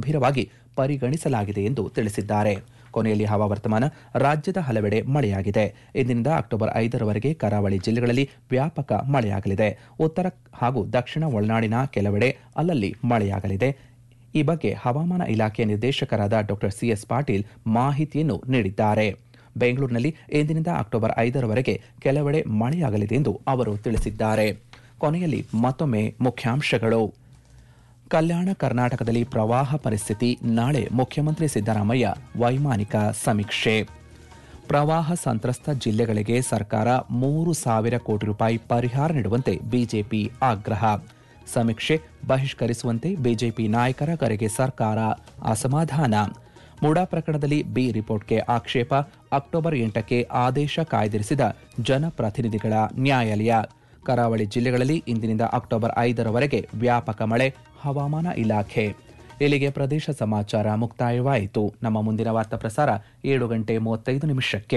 ಗಂಭೀರವಾಗಿ ಪರಿಗಣಿಸಲಾಗಿದೆ ಎಂದು ತಿಳಿಸಿದ್ದಾರೆ ಕೊನೆಯಲ್ಲಿ ಹವಾವರ್ತಮಾನ ರಾಜ್ಯದ ಹಲವೆಡೆ ಮಳೆಯಾಗಿದೆ ಇಂದಿನಿಂದ ಅಕ್ಟೋಬರ್ ಐದರವರೆಗೆ ಕರಾವಳಿ ಜಿಲ್ಲೆಗಳಲ್ಲಿ ವ್ಯಾಪಕ ಮಳೆಯಾಗಲಿದೆ ಉತ್ತರ ಹಾಗೂ ದಕ್ಷಿಣ ಒಳನಾಡಿನ ಕೆಲವೆಡೆ ಅಲ್ಲಲ್ಲಿ ಮಳೆಯಾಗಲಿದೆ ಈ ಬಗ್ಗೆ ಹವಾಮಾನ ಇಲಾಖೆಯ ನಿರ್ದೇಶಕರಾದ ಡಾ ಸಿಎಸ್ ಪಾಟೀಲ್ ಮಾಹಿತಿಯನ್ನು ನೀಡಿದ್ದಾರೆ ಬೆಂಗಳೂರಿನಲ್ಲಿ ಇಂದಿನಿಂದ ಅಕ್ಟೋಬರ್ ಐದರವರೆಗೆ ಕೆಲವೆಡೆ ಮಳೆಯಾಗಲಿದೆ ಎಂದು ಅವರು ತಿಳಿಸಿದ್ದಾರೆ ಕೊನೆಯಲ್ಲಿ ಮತ್ತೊಮ್ಮೆ ಮುಖ್ಯಾಂಶಗಳು ಕಲ್ಯಾಣ ಕರ್ನಾಟಕದಲ್ಲಿ ಪ್ರವಾಹ ಪರಿಸ್ಥಿತಿ ನಾಳೆ ಮುಖ್ಯಮಂತ್ರಿ ಸಿದ್ದರಾಮಯ್ಯ ವೈಮಾನಿಕ ಸಮೀಕ್ಷೆ ಪ್ರವಾಹ ಸಂತ್ರಸ್ತ ಜಿಲ್ಲೆಗಳಿಗೆ ಸರ್ಕಾರ ಮೂರು ಸಾವಿರ ಕೋಟಿ ರೂಪಾಯಿ ಪರಿಹಾರ ನೀಡುವಂತೆ ಬಿಜೆಪಿ ಆಗ್ರಹ ಸಮೀಕ್ಷೆ ಬಹಿಷ್ಕರಿಸುವಂತೆ ಬಿಜೆಪಿ ನಾಯಕರ ಕರೆಗೆ ಸರ್ಕಾರ ಅಸಮಾಧಾನ ಮುಡಾ ಪ್ರಕರಣದಲ್ಲಿ ಬಿ ರಿಪೋರ್ಟ್ಗೆ ಆಕ್ಷೇಪ ಅಕ್ಟೋಬರ್ ಎಂಟಕ್ಕೆ ಆದೇಶ ಕಾಯ್ದಿರಿಸಿದ ಜನಪ್ರತಿನಿಧಿಗಳ ನ್ಯಾಯಾಲಯ ಕರಾವಳಿ ಜಿಲ್ಲೆಗಳಲ್ಲಿ ಇಂದಿನಿಂದ ಅಕ್ಟೋಬರ್ ಐದರವರೆಗೆ ವ್ಯಾಪಕ ಮಳೆ ಹವಾಮಾನ ಇಲಾಖೆ ಇಲ್ಲಿಗೆ ಪ್ರದೇಶ ಸಮಾಚಾರ ಮುಕ್ತಾಯವಾಯಿತು ನಮ್ಮ ಮುಂದಿನ ವಾರ್ತಾ ಪ್ರಸಾರ ಏಳು ಗಂಟೆ ಮೂವತ್ತೈದು ನಿಮಿಷಕ್ಕೆ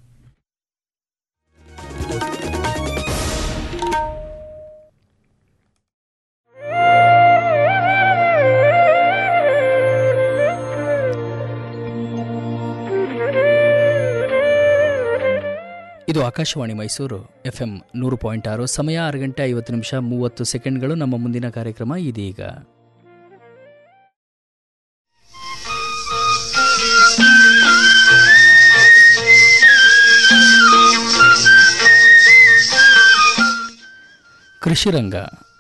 ಇದು ಆಕಾಶವಾಣಿ ಮೈಸೂರು ಎಫ್ ಎಂ ನೂರು ಪಾಯಿಂಟ್ ಆರು ಸಮಯ ಆರು ಗಂಟೆ ಐವತ್ತು ನಿಮಿಷ ಮೂವತ್ತು ಸೆಕೆಂಡ್ಗಳು ನಮ್ಮ ಮುಂದಿನ ಕಾರ್ಯಕ್ರಮ ಇದೀಗ ಕೃಷಿ ರಂಗ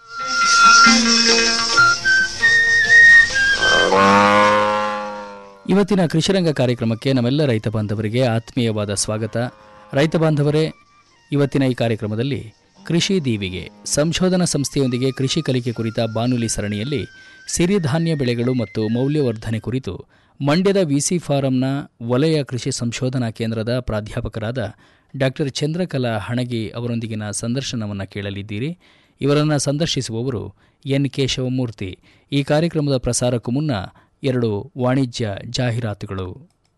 ಇವತ್ತಿನ ಕೃಷಿರಂಗ ಕಾರ್ಯಕ್ರಮಕ್ಕೆ ನಮ್ಮೆಲ್ಲ ರೈತ ಬಾಂಧವರಿಗೆ ಆತ್ಮೀಯವಾದ ಸ್ವಾಗತ ರೈತ ಬಾಂಧವರೇ ಇವತ್ತಿನ ಈ ಕಾರ್ಯಕ್ರಮದಲ್ಲಿ ಕೃಷಿ ದೀವಿಗೆ ಸಂಶೋಧನಾ ಸಂಸ್ಥೆಯೊಂದಿಗೆ ಕೃಷಿ ಕಲಿಕೆ ಕುರಿತ ಬಾನುಲಿ ಸರಣಿಯಲ್ಲಿ ಸಿರಿಧಾನ್ಯ ಬೆಳೆಗಳು ಮತ್ತು ಮೌಲ್ಯವರ್ಧನೆ ಕುರಿತು ಮಂಡ್ಯದ ವಿಸಿ ಫಾರಂನ ವಲಯ ಕೃಷಿ ಸಂಶೋಧನಾ ಕೇಂದ್ರದ ಪ್ರಾಧ್ಯಾಪಕರಾದ ಡಾಕ್ಟರ್ ಚಂದ್ರಕಲಾ ಹಣಗಿ ಅವರೊಂದಿಗಿನ ಸಂದರ್ಶನವನ್ನು ಕೇಳಲಿದ್ದೀರಿ ಇವರನ್ನು ಸಂದರ್ಶಿಸುವವರು ಎನ್ ಕೆ ಶಿವಮೂರ್ತಿ ಈ ಕಾರ್ಯಕ್ರಮದ ಪ್ರಸಾರಕ್ಕೂ ಮುನ್ನ ಎರಡು ವಾಣಿಜ್ಯ ಜಾಹೀರಾತುಗಳು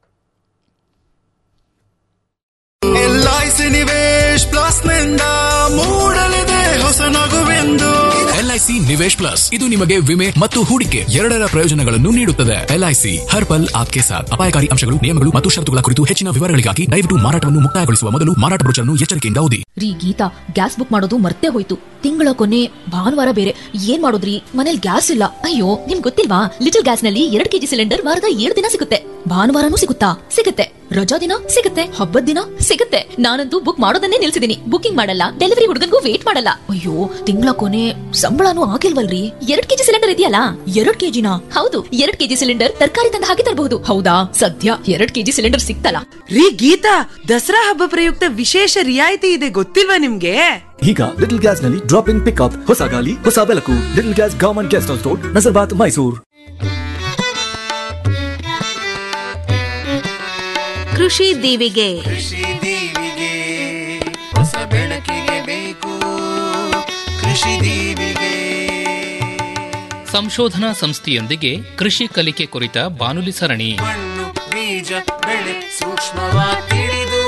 ಎಲ್ಐಸಿ ನಿವೇಶ್ ಪ್ಲಸ್ ನಿಂದ ಮೂಡಲಿದೆ ಹೊಸ ನಗುವೆಂದು ಎಲ್ಐಸಿ ನಿವೇಶ್ ಪ್ಲಸ್ ಇದು ನಿಮಗೆ ವಿಮೆ ಮತ್ತು ಹೂಡಿಕೆ ಎರಡರ ಪ್ರಯೋಜನಗಳನ್ನು ನೀಡುತ್ತದೆ ಎಲ್ಐಸಿ ಹರ್ ಪಲ್ ಆಪ್ಕೆ ಸಾಥ್ ಅಪಾಯಕಾರಿ ಅಂಶಗಳು ನಿಯಮಗಳು ಮತ್ತು ಷರತ್ತುಗಳ ಕುರಿತು ಹೆಚ್ಚಿನ ವಿವರಗಳಿಗಾಗಿ ದಯವಿಟ್ಟು ಮಾರಾಟವನ್ನು ಮುಕ್ತಾಯಗೊಳಿಸುವ ಮೊದಲು ಮಾರಾಟ ಬ್ರೋಚರ್ನ್ನು ಎಚ್ಚರಿಕೆಯಿಂದ ಓದಿ ರೀ ಗೀತಾ ಗ್ಯಾಸ್ ಬುಕ್ ಮಾಡೋದು ಮರ್ತೇ ಹೋಯ್ತು ತಿಂಗಳ ಕೊನೆ ಭಾನುವಾರ ಬೇರೆ ಏನ್ ಮಾಡೋದ್ರಿ ಮನೇಲಿ ಗ್ಯಾಸ್ ಇಲ್ಲ ಅಯ್ಯೋ ನಿಮ್ ಗೊತ್ತಿಲ್ವಾ ಲಿಟಲ್ ಗ್ಯಾಸ್ ನಲ್ಲಿ ಎರಡ್ ಕೆಜಿ ಸಿಲಿಂಡರ್ ವಾರದ ಏಳು ದಿನ ಸಿಗುತ್ತೆ ಭಾನುವಾರನೂ ಸಿಗುತ್ತಾ ಸಿಗುತ್ತೆ ರಜಾ ದಿನ ಸಿಗುತ್ತೆ ಹಬ್ಬದ ದಿನ ಸಿಗುತ್ತೆ ನಾನಂತೂ ಬುಕ್ ಮಾಡೋದನ್ನೇ ನಿಲ್ಸಿದೀನಿ ಬುಕಿಂಗ್ ಮಾಡಲ್ಲ ಡೆಲಿವರಿ ಹುಡುಗನ್ಗೂ ವೇಟ್ ಮಾಡಲ್ಲ ಅಯ್ಯೋ ತಿಂಗಳ ಕೊನೆ ಸಂಬಳನೂ ಆಗಿಲ್ವಲ್ರಿ ಎರಡ್ ಕೆಜಿ ಸಿಲಿಂಡರ್ ಇದೆಯಲ್ಲ ಎರಡ್ ಕೆಜಿನ ಹೌದು ಎರಡ್ ಕೆಜಿ ಸಿಲಿಂಡರ್ ತರಕಾರಿ ತಂದು ಹಾಕಿ ತರಬಹುದು ಹೌದಾ ಸದ್ಯ ಎರಡ್ ಕೆಜಿ ಸಿಲಿಂಡರ್ ಸಿಕ್ತಲ್ಲ ರೀ ಗೀತಾ ದಸರಾ ಹಬ್ಬ ಪ್ರಯುಕ್ತ ವಿಶೇಷ ರಿಯಾಯಿತಿ ಇದೆ ಗೊತ್ತಿಲ್ವಾ ನಿಮ್ಗೆ ಈಗ ಲಿಟಲ್ ಗ್ಯಾಸ್ ನಲ್ಲಿ ಡ್ರಾಪ್ ಇನ್ ಪಿಕಪ್ ಹೊಸ ಗಾಲಿ ಹೊಸ ಬೆಳಕು little gas government guest house road Nazarbad Mysuru ಕೃಷಿ ದೀವಿಗೆ ಕೃಷಿ ದೀವಿಗೆ ಹೊಸ ಬೆಳಕಿಗೆ ಬೇಕು ಕೃಷಿ ದೀವಿಗೆ ಸಂಶೋಧನಾ ಸಂಸ್ಥೆಯೊಂದಿಗೆ ಕೃಷಿ ಕಲಿಕೆ ಕುರಿತ ಬಾನುಲಿ ಸರಣಿ ಮಣ್ಣು ಬೀಜ ಬೆಳೆ ಸೂಕ್ಷ್ಮವಾಗಿ ತಿಳಿದು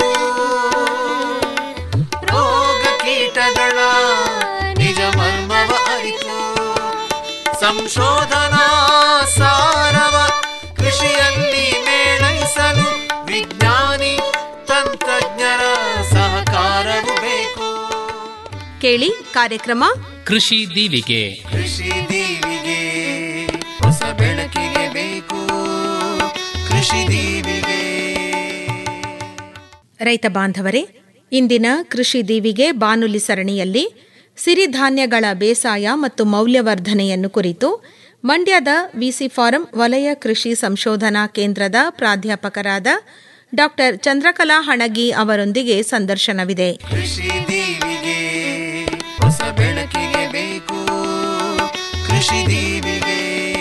ರೋಗ ಕೀಟಗಳ ನಿಜ ಮರ್ಮವ ಅರಿತು ಸಂಶೋಧನಾ ಸಾರವ ಕೃಷಿಯಲ್ಲಿ ಮೇಳೈಸಲು ವಿಜ್ಞಾನಿ ತಂತ್ರಜ್ಞರ ಸಹಕಾರವು ಬೇಕು ಕೇಳಿ ಕಾರ್ಯಕ್ರಮ ಕೃಷಿ ದೀವಿಗೆ ಕೃಷಿ ದೀವಿಗೆ ಹೊಸ ಬೆಳಕಿಗೆ ಬೇಕು ಕೃಷಿ ದೀವಿಗೆ ರೈತ ಬಾಂಧವರೇ ಇಂದಿನ ಕೃಷಿ ದೀವಿಗೆ ಬಾನುಲಿ ಸರಣಿಯಲ್ಲಿ ಸಿರಿಧಾನ್ಯಗಳ ಬೇಸಾಯ ಮತ್ತು ಮೌಲ್ಯವರ್ಧನೆಯನ್ನು ಕುರಿತು ಮಂಡ್ಯದ ವಿಸಿ ಫಾರಂ ವಲಯ ಕೃಷಿ ಸಂಶೋಧನಾ ಕೇಂದ್ರದ ಪ್ರಾಧ್ಯಾಪಕರಾದ ಡಾಕ್ಟರ್ ಚಂದ್ರಕಲಾ ಹಣಗಿ ಅವರೊಂದಿಗೆ ಸಂದರ್ಶನವಿದೆ ಕೃಷಿ ದೀವಿಗೆ ಹೊಸ ಬೆಳಕಿಗೆ ಬೇಕು ಕೃಷಿ ದೀವಿಗೆ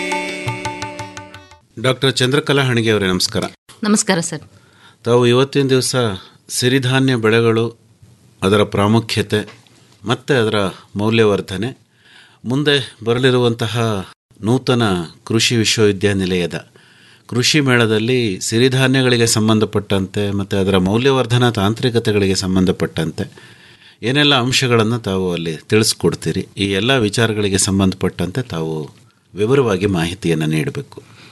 ಡಾಕ್ಟರ್ ಚಂದ್ರಕಲಾ ಹಣಿಗೆ ಅವರೇ ನಮಸ್ಕಾರ ನಮಸ್ಕಾರ ಸರ್ ತಾವು ಇವತ್ತಿನ ದಿವಸ ಸಿರಿಧಾನ್ಯ ಬೆಳೆಗಳು ಅದರ ಪ್ರಾಮುಖ್ಯತೆ ಮತ್ತು ಅದರ ಮೌಲ್ಯವರ್ಧನೆ ಮುಂದೆ ಬರಲಿರುವಂತಹ ನೂತನ ಕೃಷಿ ವಿಶ್ವವಿದ್ಯಾನಿಲಯದ ಕೃಷಿ ಮೇಳದಲ್ಲಿ ಸಿರಿಧಾನ್ಯಗಳಿಗೆ ಸಂಬಂಧಪಟ್ಟಂತೆ ಮತ್ತು ಅದರ ಮೌಲ್ಯವರ್ಧನಾ ತಾಂತ್ರಿಕತೆಗಳಿಗೆ ಸಂಬಂಧಪಟ್ಟಂತೆ ಏನೆಲ್ಲ ಅಂಶಗಳನ್ನು ತಾವು ಅಲ್ಲಿ ತಿಳಿಸ್ಕೊಡ್ತೀರಿ ಈ ಎಲ್ಲ ವಿಚಾರಗಳಿಗೆ ಸಂಬಂಧಪಟ್ಟಂತೆ ತಾವು ವಿವರವಾಗಿ ಮಾಹಿತಿಯನ್ನು ನೀಡಬೇಕು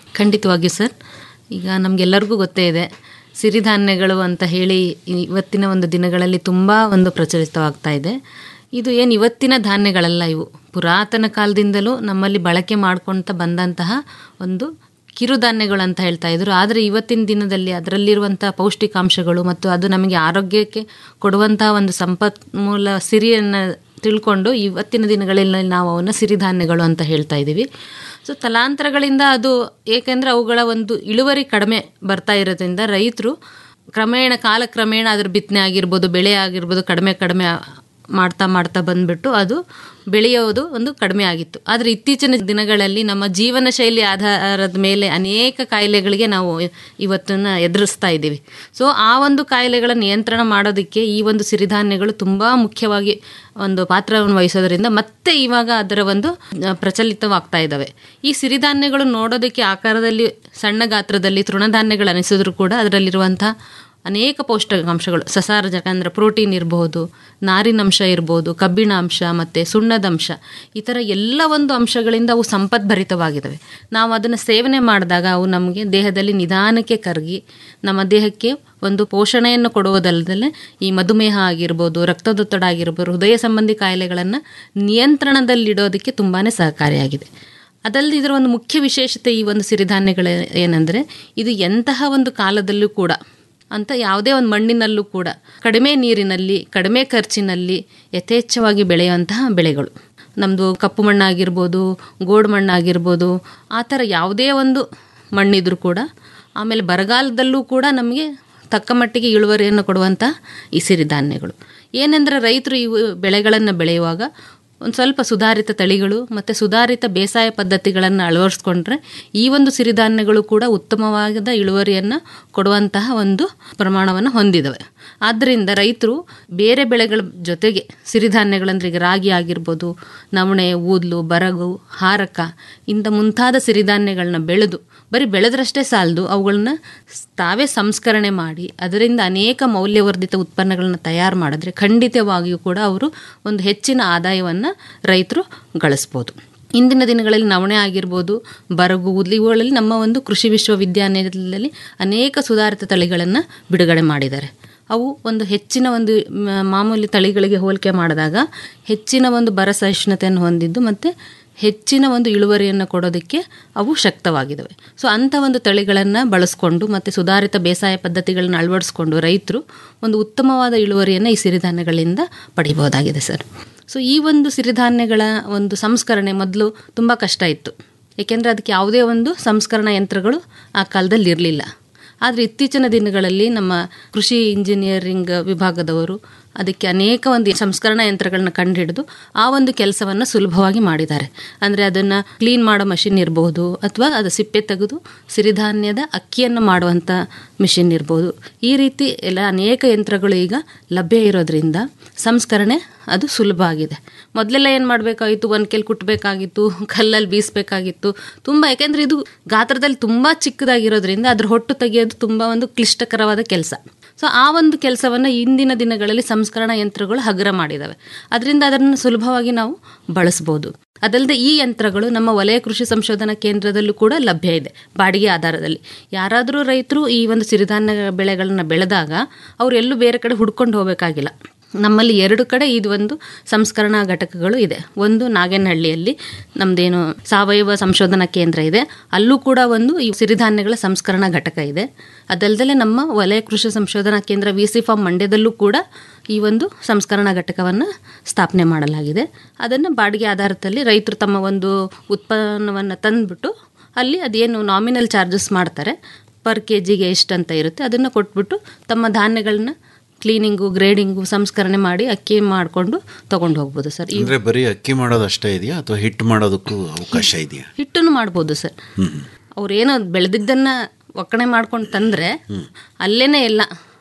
ಖಂಡಿತವಾಗಿಯೂ ಸರ್ ಈಗ ನಮಗೆಲ್ಲರಿಗೂ ಗೊತ್ತೇ ಇದೆ ಸಿರಿಧಾನ್ಯಗಳು ಅಂತ ಹೇಳಿ ಇವತ್ತಿನ ಒಂದು ದಿನಗಳಲ್ಲಿ ತುಂಬ ಒಂದು ಪ್ರಚಲಿತವಾಗ್ತಾ ಇದೆ ಇದು ಏನು ಇವತ್ತಿನ ಧಾನ್ಯಗಳಲ್ಲ ಇವು ಪುರಾತನ ಕಾಲದಿಂದಲೂ ನಮ್ಮಲ್ಲಿ ಬಳಕೆ ಮಾಡ್ಕೊಳ್ತಾ ಬಂದಂತಹ ಒಂದು ಕಿರುಧಾನ್ಯಗಳು ಅಂತ ಹೇಳ್ತಾ ಇದ್ರು ಆದರೆ ಇವತ್ತಿನ ದಿನದಲ್ಲಿ ಅದರಲ್ಲಿರುವಂಥ ಪೌಷ್ಟಿಕಾಂಶಗಳು ಮತ್ತು ಅದು ನಮಗೆ ಆರೋಗ್ಯಕ್ಕೆ ಕೊಡುವಂತಹ ಒಂದು ಸಂಪನ್ಮೂಲ ಸಿರಿಯನ್ನು ತಿಳ್ಕೊಂಡು ಇವತ್ತಿನ ದಿನಗಳಲ್ಲಿ ನಾವು ಅವನ್ನ ಸಿರಿಧಾನ್ಯಗಳು ಅಂತ ಹೇಳ್ತಾ ಇದ್ದೀವಿ ಸೊ ತಲಾಂತರಗಳಿಂದ ಅದು ಏಕೆಂದರೆ ಅವುಗಳ ಒಂದು ಇಳುವರಿ ಕಡಿಮೆ ಬರ್ತಾ ಇರೋದ್ರಿಂದ ರೈತರು ಕ್ರಮೇಣ ಕಾಲಕ್ರಮೇಣ ಅದ್ರ ಬಿತ್ತನೆ ಆಗಿರ್ಬೋದು ಬೆಳೆ ಆಗಿರ್ಬೋದು ಕಡಿಮೆ ಕಡಿಮೆ ಮಾಡ್ತಾ ಮಾಡ್ತಾ ಬಂದ್ಬಿಟ್ಟು ಅದು ಬೆಳೆಯೋದು ಒಂದು ಕಡಿಮೆ ಆಗಿತ್ತು ಆದರೆ ಇತ್ತೀಚಿನ ದಿನಗಳಲ್ಲಿ ನಮ್ಮ ಜೀವನ ಶೈಲಿ ಆಧಾರದ ಮೇಲೆ ಅನೇಕ ಕಾಯಿಲೆಗಳಿಗೆ ನಾವು ಇವತ್ತನ್ನು ಎದುರಿಸ್ತಾ ಇದ್ದೀವಿ ಸೊ ಆ ಒಂದು ಕಾಯಿಲೆಗಳ ನಿಯಂತ್ರಣ ಮಾಡೋದಕ್ಕೆ ಈ ಒಂದು ಸಿರಿಧಾನ್ಯಗಳು ತುಂಬ ಮುಖ್ಯವಾಗಿ ಒಂದು ಪಾತ್ರವನ್ನು ವಹಿಸೋದ್ರಿಂದ ಮತ್ತೆ ಇವಾಗ ಅದರ ಒಂದು ಆ, ಪ್ರಚಲಿತವಾಗ್ತಾ ಇದ್ದಾವೆ ಈ ಸಿರಿಧಾನ್ಯಗಳು ನೋಡೋದಕ್ಕೆ ಆಕಾರದಲ್ಲಿ ಸಣ್ಣ ಗಾತ್ರದಲ್ಲಿ ತೃಣಧಾನ್ಯಗಳು ಅನಿಸಿದ್ರು ಕೂಡ ಅದರಲ್ಲಿರುವಂಥ ಅನೇಕ ಪೌಷ್ಟಿಕಾಂಶಗಳು ಸಸಾರಜಕ ಅಂದರೆ ಪ್ರೋಟೀನ್ ಇರ್ಬೋದು ನಾರಿನಂಶ ಇರ್ಬೋದು ಕಬ್ಬಿಣಾಂಶ ಮತ್ತು ಸುಣ್ಣದಂಶ ಈ ಥರ ಎಲ್ಲ ಒಂದು ಅಂಶಗಳಿಂದ ಅವು ಸಂಪದ್ಭರಿತವಾಗಿದ್ದಾವೆ ನಾವು ಅದನ್ನು ಸೇವನೆ ಮಾಡಿದಾಗ ಅವು ನಮಗೆ ದೇಹದಲ್ಲಿ ನಿಧಾನಕ್ಕೆ ಕರಗಿ ನಮ್ಮ ದೇಹಕ್ಕೆ ಒಂದು ಪೋಷಣೆಯನ್ನು ಕೊಡುವುದಲ್ಲದೆ ಈ ಮಧುಮೇಹ ಆಗಿರ್ಬೋದು ರಕ್ತದೊತ್ತಡ ಆಗಿರ್ಬೋದು ಹೃದಯ ಸಂಬಂಧಿ ಕಾಯಿಲೆಗಳನ್ನು ನಿಯಂತ್ರಣದಲ್ಲಿಡೋದಕ್ಕೆ ತುಂಬಾ ಸಹಕಾರಿಯಾಗಿದೆ ಅದಲ್ಲದೆ ಇದರ ಒಂದು ಮುಖ್ಯ ವಿಶೇಷತೆ ಈ ಒಂದು ಸಿರಿಧಾನ್ಯಗಳು ಏನಂದರೆ ಇದು ಎಂತಹ ಒಂದು ಕಾಲದಲ್ಲೂ ಕೂಡ ಅಂತ ಯಾವುದೇ ಒಂದು ಮಣ್ಣಿನಲ್ಲೂ ಕೂಡ ಕಡಿಮೆ ನೀರಿನಲ್ಲಿ ಕಡಿಮೆ ಖರ್ಚಿನಲ್ಲಿ ಯಥೇಚ್ಛವಾಗಿ ಬೆಳೆಯುವಂತಹ ಬೆಳೆಗಳು ನಮ್ಮದು ಕಪ್ಪು ಮಣ್ಣಾಗಿರ್ಬೋದು ಗೋಡು ಮಣ್ಣಾಗಿರ್ಬೋದು ಆ ಥರ ಯಾವುದೇ ಒಂದು ಮಣ್ಣಿದ್ರೂ ಕೂಡ ಆಮೇಲೆ ಬರಗಾಲದಲ್ಲೂ ಕೂಡ ನಮಗೆ ತಕ್ಕ ಮಟ್ಟಿಗೆ ಇಳುವರಿಯನ್ನು ಕೊಡುವಂಥ ಈ ಸಿರಿಧಾನ್ಯಗಳು ಏನೆಂದರೆ ರೈತರು ಇವು ಬೆಳೆಗಳನ್ನು ಬೆಳೆಯುವಾಗ ಒಂದು ಸ್ವಲ್ಪ ಸುಧಾರಿತ ತಳಿಗಳು ಮತ್ತು ಸುಧಾರಿತ ಬೇಸಾಯ ಪದ್ಧತಿಗಳನ್ನು ಅಳವಡಿಸ್ಕೊಂಡ್ರೆ ಈ ಒಂದು ಸಿರಿಧಾನ್ಯಗಳು ಕೂಡ ಉತ್ತಮವಾದ ಇಳುವರಿಯನ್ನು ಕೊಡುವಂತಹ ಒಂದು ಪ್ರಮಾಣವನ್ನು ಹೊಂದಿದವೆ ಆದ್ದರಿಂದ ರೈತರು ಬೇರೆ ಬೆಳೆಗಳ ಜೊತೆಗೆ ಸಿರಿಧಾನ್ಯಗಳಂದ್ರೆ ಈಗ ರಾಗಿ ಆಗಿರ್ಬೋದು ನವಣೆ ಊದ್ಲು ಬರಗು ಹಾರಕ ಇಂಥ ಮುಂತಾದ ಸಿರಿಧಾನ್ಯಗಳನ್ನ ಬೆಳೆದು ಬರೀ ಬೆಳೆದ್ರಷ್ಟೇ ಸಾಲದು ಅವುಗಳನ್ನ ತಾವೇ ಸಂಸ್ಕರಣೆ ಮಾಡಿ ಅದರಿಂದ ಅನೇಕ ಮೌಲ್ಯವರ್ಧಿತ ಉತ್ಪನ್ನಗಳನ್ನ ತಯಾರು ಮಾಡಿದ್ರೆ ಖಂಡಿತವಾಗಿಯೂ ಕೂಡ ಅವರು ಒಂದು ಹೆಚ್ಚಿನ ಆದಾಯವನ್ನು ರೈತರು ಗಳಿಸ್ಬೋದು ಇಂದಿನ ದಿನಗಳಲ್ಲಿ ನವಣೆ ಆಗಿರ್ಬೋದು ಬರಗು ಊದ್ಲು ಇವುಗಳಲ್ಲಿ ನಮ್ಮ ಒಂದು ಕೃಷಿ ವಿಶ್ವವಿದ್ಯಾನಿಲಯದಲ್ಲಿ ಅನೇಕ ಸುಧಾರಿತ ತಳಿಗಳನ್ನು ಬಿಡುಗಡೆ ಮಾಡಿದ್ದಾರೆ ಅವು ಒಂದು ಹೆಚ್ಚಿನ ಒಂದು ಮ- ಮಾಮೂಲಿ ತಳಿಗಳಿಗೆ ಹೋಲಿಕೆ ಮಾಡಿದಾಗ ಹೆಚ್ಚಿನ ಒಂದು ಬರ ಸಹಿಷ್ಣುತೆಯನ್ನು ಹೊಂದಿದ್ದು ಮತ್ತು ಹೆಚ್ಚಿನ ಒಂದು ಇಳುವರಿಯನ್ನು ಕೊಡೋದಕ್ಕೆ ಅವು ಶಕ್ತವಾಗಿದ್ದಾವೆ ಸೊ ಅಂಥ ಒಂದು ತಳಿಗಳನ್ನು ಬಳಸ್ಕೊಂಡು ಮತ್ತು ಸುಧಾರಿತ ಬೇಸಾಯ ಪದ್ಧತಿಗಳನ್ನು ಅಳವಡಿಸ್ಕೊಂಡು ರೈತರು ಒಂದು ಉತ್ತಮವಾದ ಇಳುವರಿಯನ್ನು ಈ ಸಿರಿಧಾನ್ಯಗಳಿಂದ ಪಡಿಬಹುದಾಗಿದೆ ಸರ್ ಸೊ ಈ ಒಂದು ಸಿರಿಧಾನ್ಯಗಳ ಒಂದು ಸಂಸ್ಕರಣೆ ಮೊದಲು ತುಂಬ ಕಷ್ಟ ಇತ್ತು ಏಕೆಂದರೆ ಅದಕ್ಕೆ ಯಾವುದೇ ಒಂದು ಸಂಸ್ಕರಣಾ ಯಂತ್ರಗಳು ಆ ಕಾಲದಲ್ಲಿ ಇರಲಿಲ್ಲ ಆದರೆ ಇತ್ತೀಚಿನ ದಿನಗಳಲ್ಲಿ ನಮ್ಮ ಕೃಷಿ ಇಂಜಿನಿಯರಿಂಗ್ ವಿಭಾಗದವರು ಅದಕ್ಕೆ ಅನೇಕ ಒಂದು ಸಂಸ್ಕರಣಾ ಯಂತ್ರಗಳನ್ನ ಕಂಡುಹಿಡಿದು ಆ ಒಂದು ಕೆಲಸವನ್ನು ಸುಲಭವಾಗಿ ಮಾಡಿದ್ದಾರೆ ಅಂದರೆ ಅದನ್ನು ಕ್ಲೀನ್ ಮಾಡೋ ಮಷಿನ್ ಇರಬಹುದು ಅಥವಾ ಅದು ಸಿಪ್ಪೆ ತೆಗೆದು ಸಿರಿಧಾನ್ಯದ ಅಕ್ಕಿಯನ್ನು ಮಾಡುವಂಥ ಮಿಷಿನ್ ಇರ್ಬೋದು ಈ ರೀತಿ ಎಲ್ಲ ಅನೇಕ ಯಂತ್ರಗಳು ಈಗ ಲಭ್ಯ ಇರೋದ್ರಿಂದ ಸಂಸ್ಕರಣೆ ಅದು ಸುಲಭ ಆಗಿದೆ ಮೊದಲೆಲ್ಲ ಏನು ಮಾಡಬೇಕಾಗಿತ್ತು ಒಂದು ಕೆಲ್ ಕುಟ್ಟಬೇಕಾಗಿತ್ತು ಕಲ್ಲಲ್ಲಿ ಬೀಸಬೇಕಾಗಿತ್ತು ತುಂಬ ಯಾಕೆಂದರೆ ಇದು ಗಾತ್ರದಲ್ಲಿ ತುಂಬ ಚಿಕ್ಕದಾಗಿರೋದ್ರಿಂದ ಅದ್ರ ಹೊಟ್ಟು ತೆಗೆಯೋದು ತುಂಬ ಒಂದು ಕ್ಲಿಷ್ಟಕರವಾದ ಕೆಲಸ ಸೊ ಆ ಒಂದು ಕೆಲಸವನ್ನು ಇಂದಿನ ದಿನಗಳಲ್ಲಿ ಸಂಸ್ಕರಣಾ ಯಂತ್ರಗಳು ಹಗುರ ಮಾಡಿದ್ದಾವೆ ಅದರಿಂದ ಅದನ್ನು ಸುಲಭವಾಗಿ ನಾವು ಬಳಸ್ಬೋದು ಅದಲ್ಲದೆ ಈ ಯಂತ್ರಗಳು ನಮ್ಮ ವಲಯ ಕೃಷಿ ಸಂಶೋಧನಾ ಕೇಂದ್ರದಲ್ಲೂ ಕೂಡ ಲಭ್ಯ ಇದೆ ಬಾಡಿಗೆ ಆಧಾರದಲ್ಲಿ ಯಾರಾದರೂ ರೈತರು ಈ ಒಂದು ಸಿರಿಧಾನ್ಯ ಬೆಳೆಗಳನ್ನ ಬೆಳೆದಾಗ ಅವ್ರು ಎಲ್ಲೂ ಬೇರೆ ಕಡೆ ಹುಡ್ಕೊಂಡು ಹೋಗಬೇಕಾಗಿಲ್ಲ ನಮ್ಮಲ್ಲಿ ಎರಡು ಕಡೆ ಇದು ಒಂದು ಸಂಸ್ಕರಣಾ ಘಟಕಗಳು ಇದೆ ಒಂದು ನಾಗೇನಹಳ್ಳಿಯಲ್ಲಿ ನಮ್ಮದೇನು ಸಾವಯವ ಸಂಶೋಧನಾ ಕೇಂದ್ರ ಇದೆ ಅಲ್ಲೂ ಕೂಡ ಒಂದು ಈ ಸಿರಿಧಾನ್ಯಗಳ ಸಂಸ್ಕರಣಾ ಘಟಕ ಇದೆ ಅದಲ್ಲದೆ ನಮ್ಮ ವಲಯ ಕೃಷಿ ಸಂಶೋಧನಾ ಕೇಂದ್ರ ವಿ ಸಿ ಫಾರ್ಮ್ ಮಂಡ್ಯದಲ್ಲೂ ಕೂಡ ಈ ಒಂದು ಸಂಸ್ಕರಣಾ ಘಟಕವನ್ನು ಸ್ಥಾಪನೆ ಮಾಡಲಾಗಿದೆ ಅದನ್ನು ಬಾಡಿಗೆ ಆಧಾರದಲ್ಲಿ ರೈತರು ತಮ್ಮ ಒಂದು ಉತ್ಪನ್ನವನ್ನು ತಂದುಬಿಟ್ಟು ಅಲ್ಲಿ ಅದೇನು ನಾಮಿನಲ್ ಚಾರ್ಜಸ್ ಮಾಡ್ತಾರೆ ಪರ್ ಕೆ ಜಿಗೆ ಎಷ್ಟು ಅಂತ ಇರುತ್ತೆ ಅದನ್ನು ಕೊಟ್ಬಿಟ್ಟು ತಮ್ಮ ಧಾನ್ಯಗಳನ್ನ ಕ್ಲೀನಿಂಗು ಗ್ರೇಡಿಂಗು ಸಂಸ್ಕರಣೆ ಮಾಡಿ ಅಕ್ಕಿ ಮಾಡಿಕೊಂಡು ತೊಗೊಂಡು ಹೋಗ್ಬೋದು ಸರ್ ಈ ಅಂದ್ರೆ ಬರೀ ಅಕ್ಕಿ ಮಾಡೋದು ಅಷ್ಟೇ ಇದೆಯಾ ಅಥವಾ ಹಿಟ್ಟು ಮಾಡೋದಕ್ಕೂ ಅವಕಾಶ ಇದೆಯಾ ಹಿಟ್ಟನ್ನು ಮಾಡ್ಬೋದು ಸರ್ ಅವ್ರೇನೋ ಬೆಳೆದಿದ್ದನ್ನು ಒಕ್ಕಣೆ ಮಾಡ್ಕೊಂಡು ತಂದರೆ ಅಲ್ಲೇನೆ ಎಲ್ಲ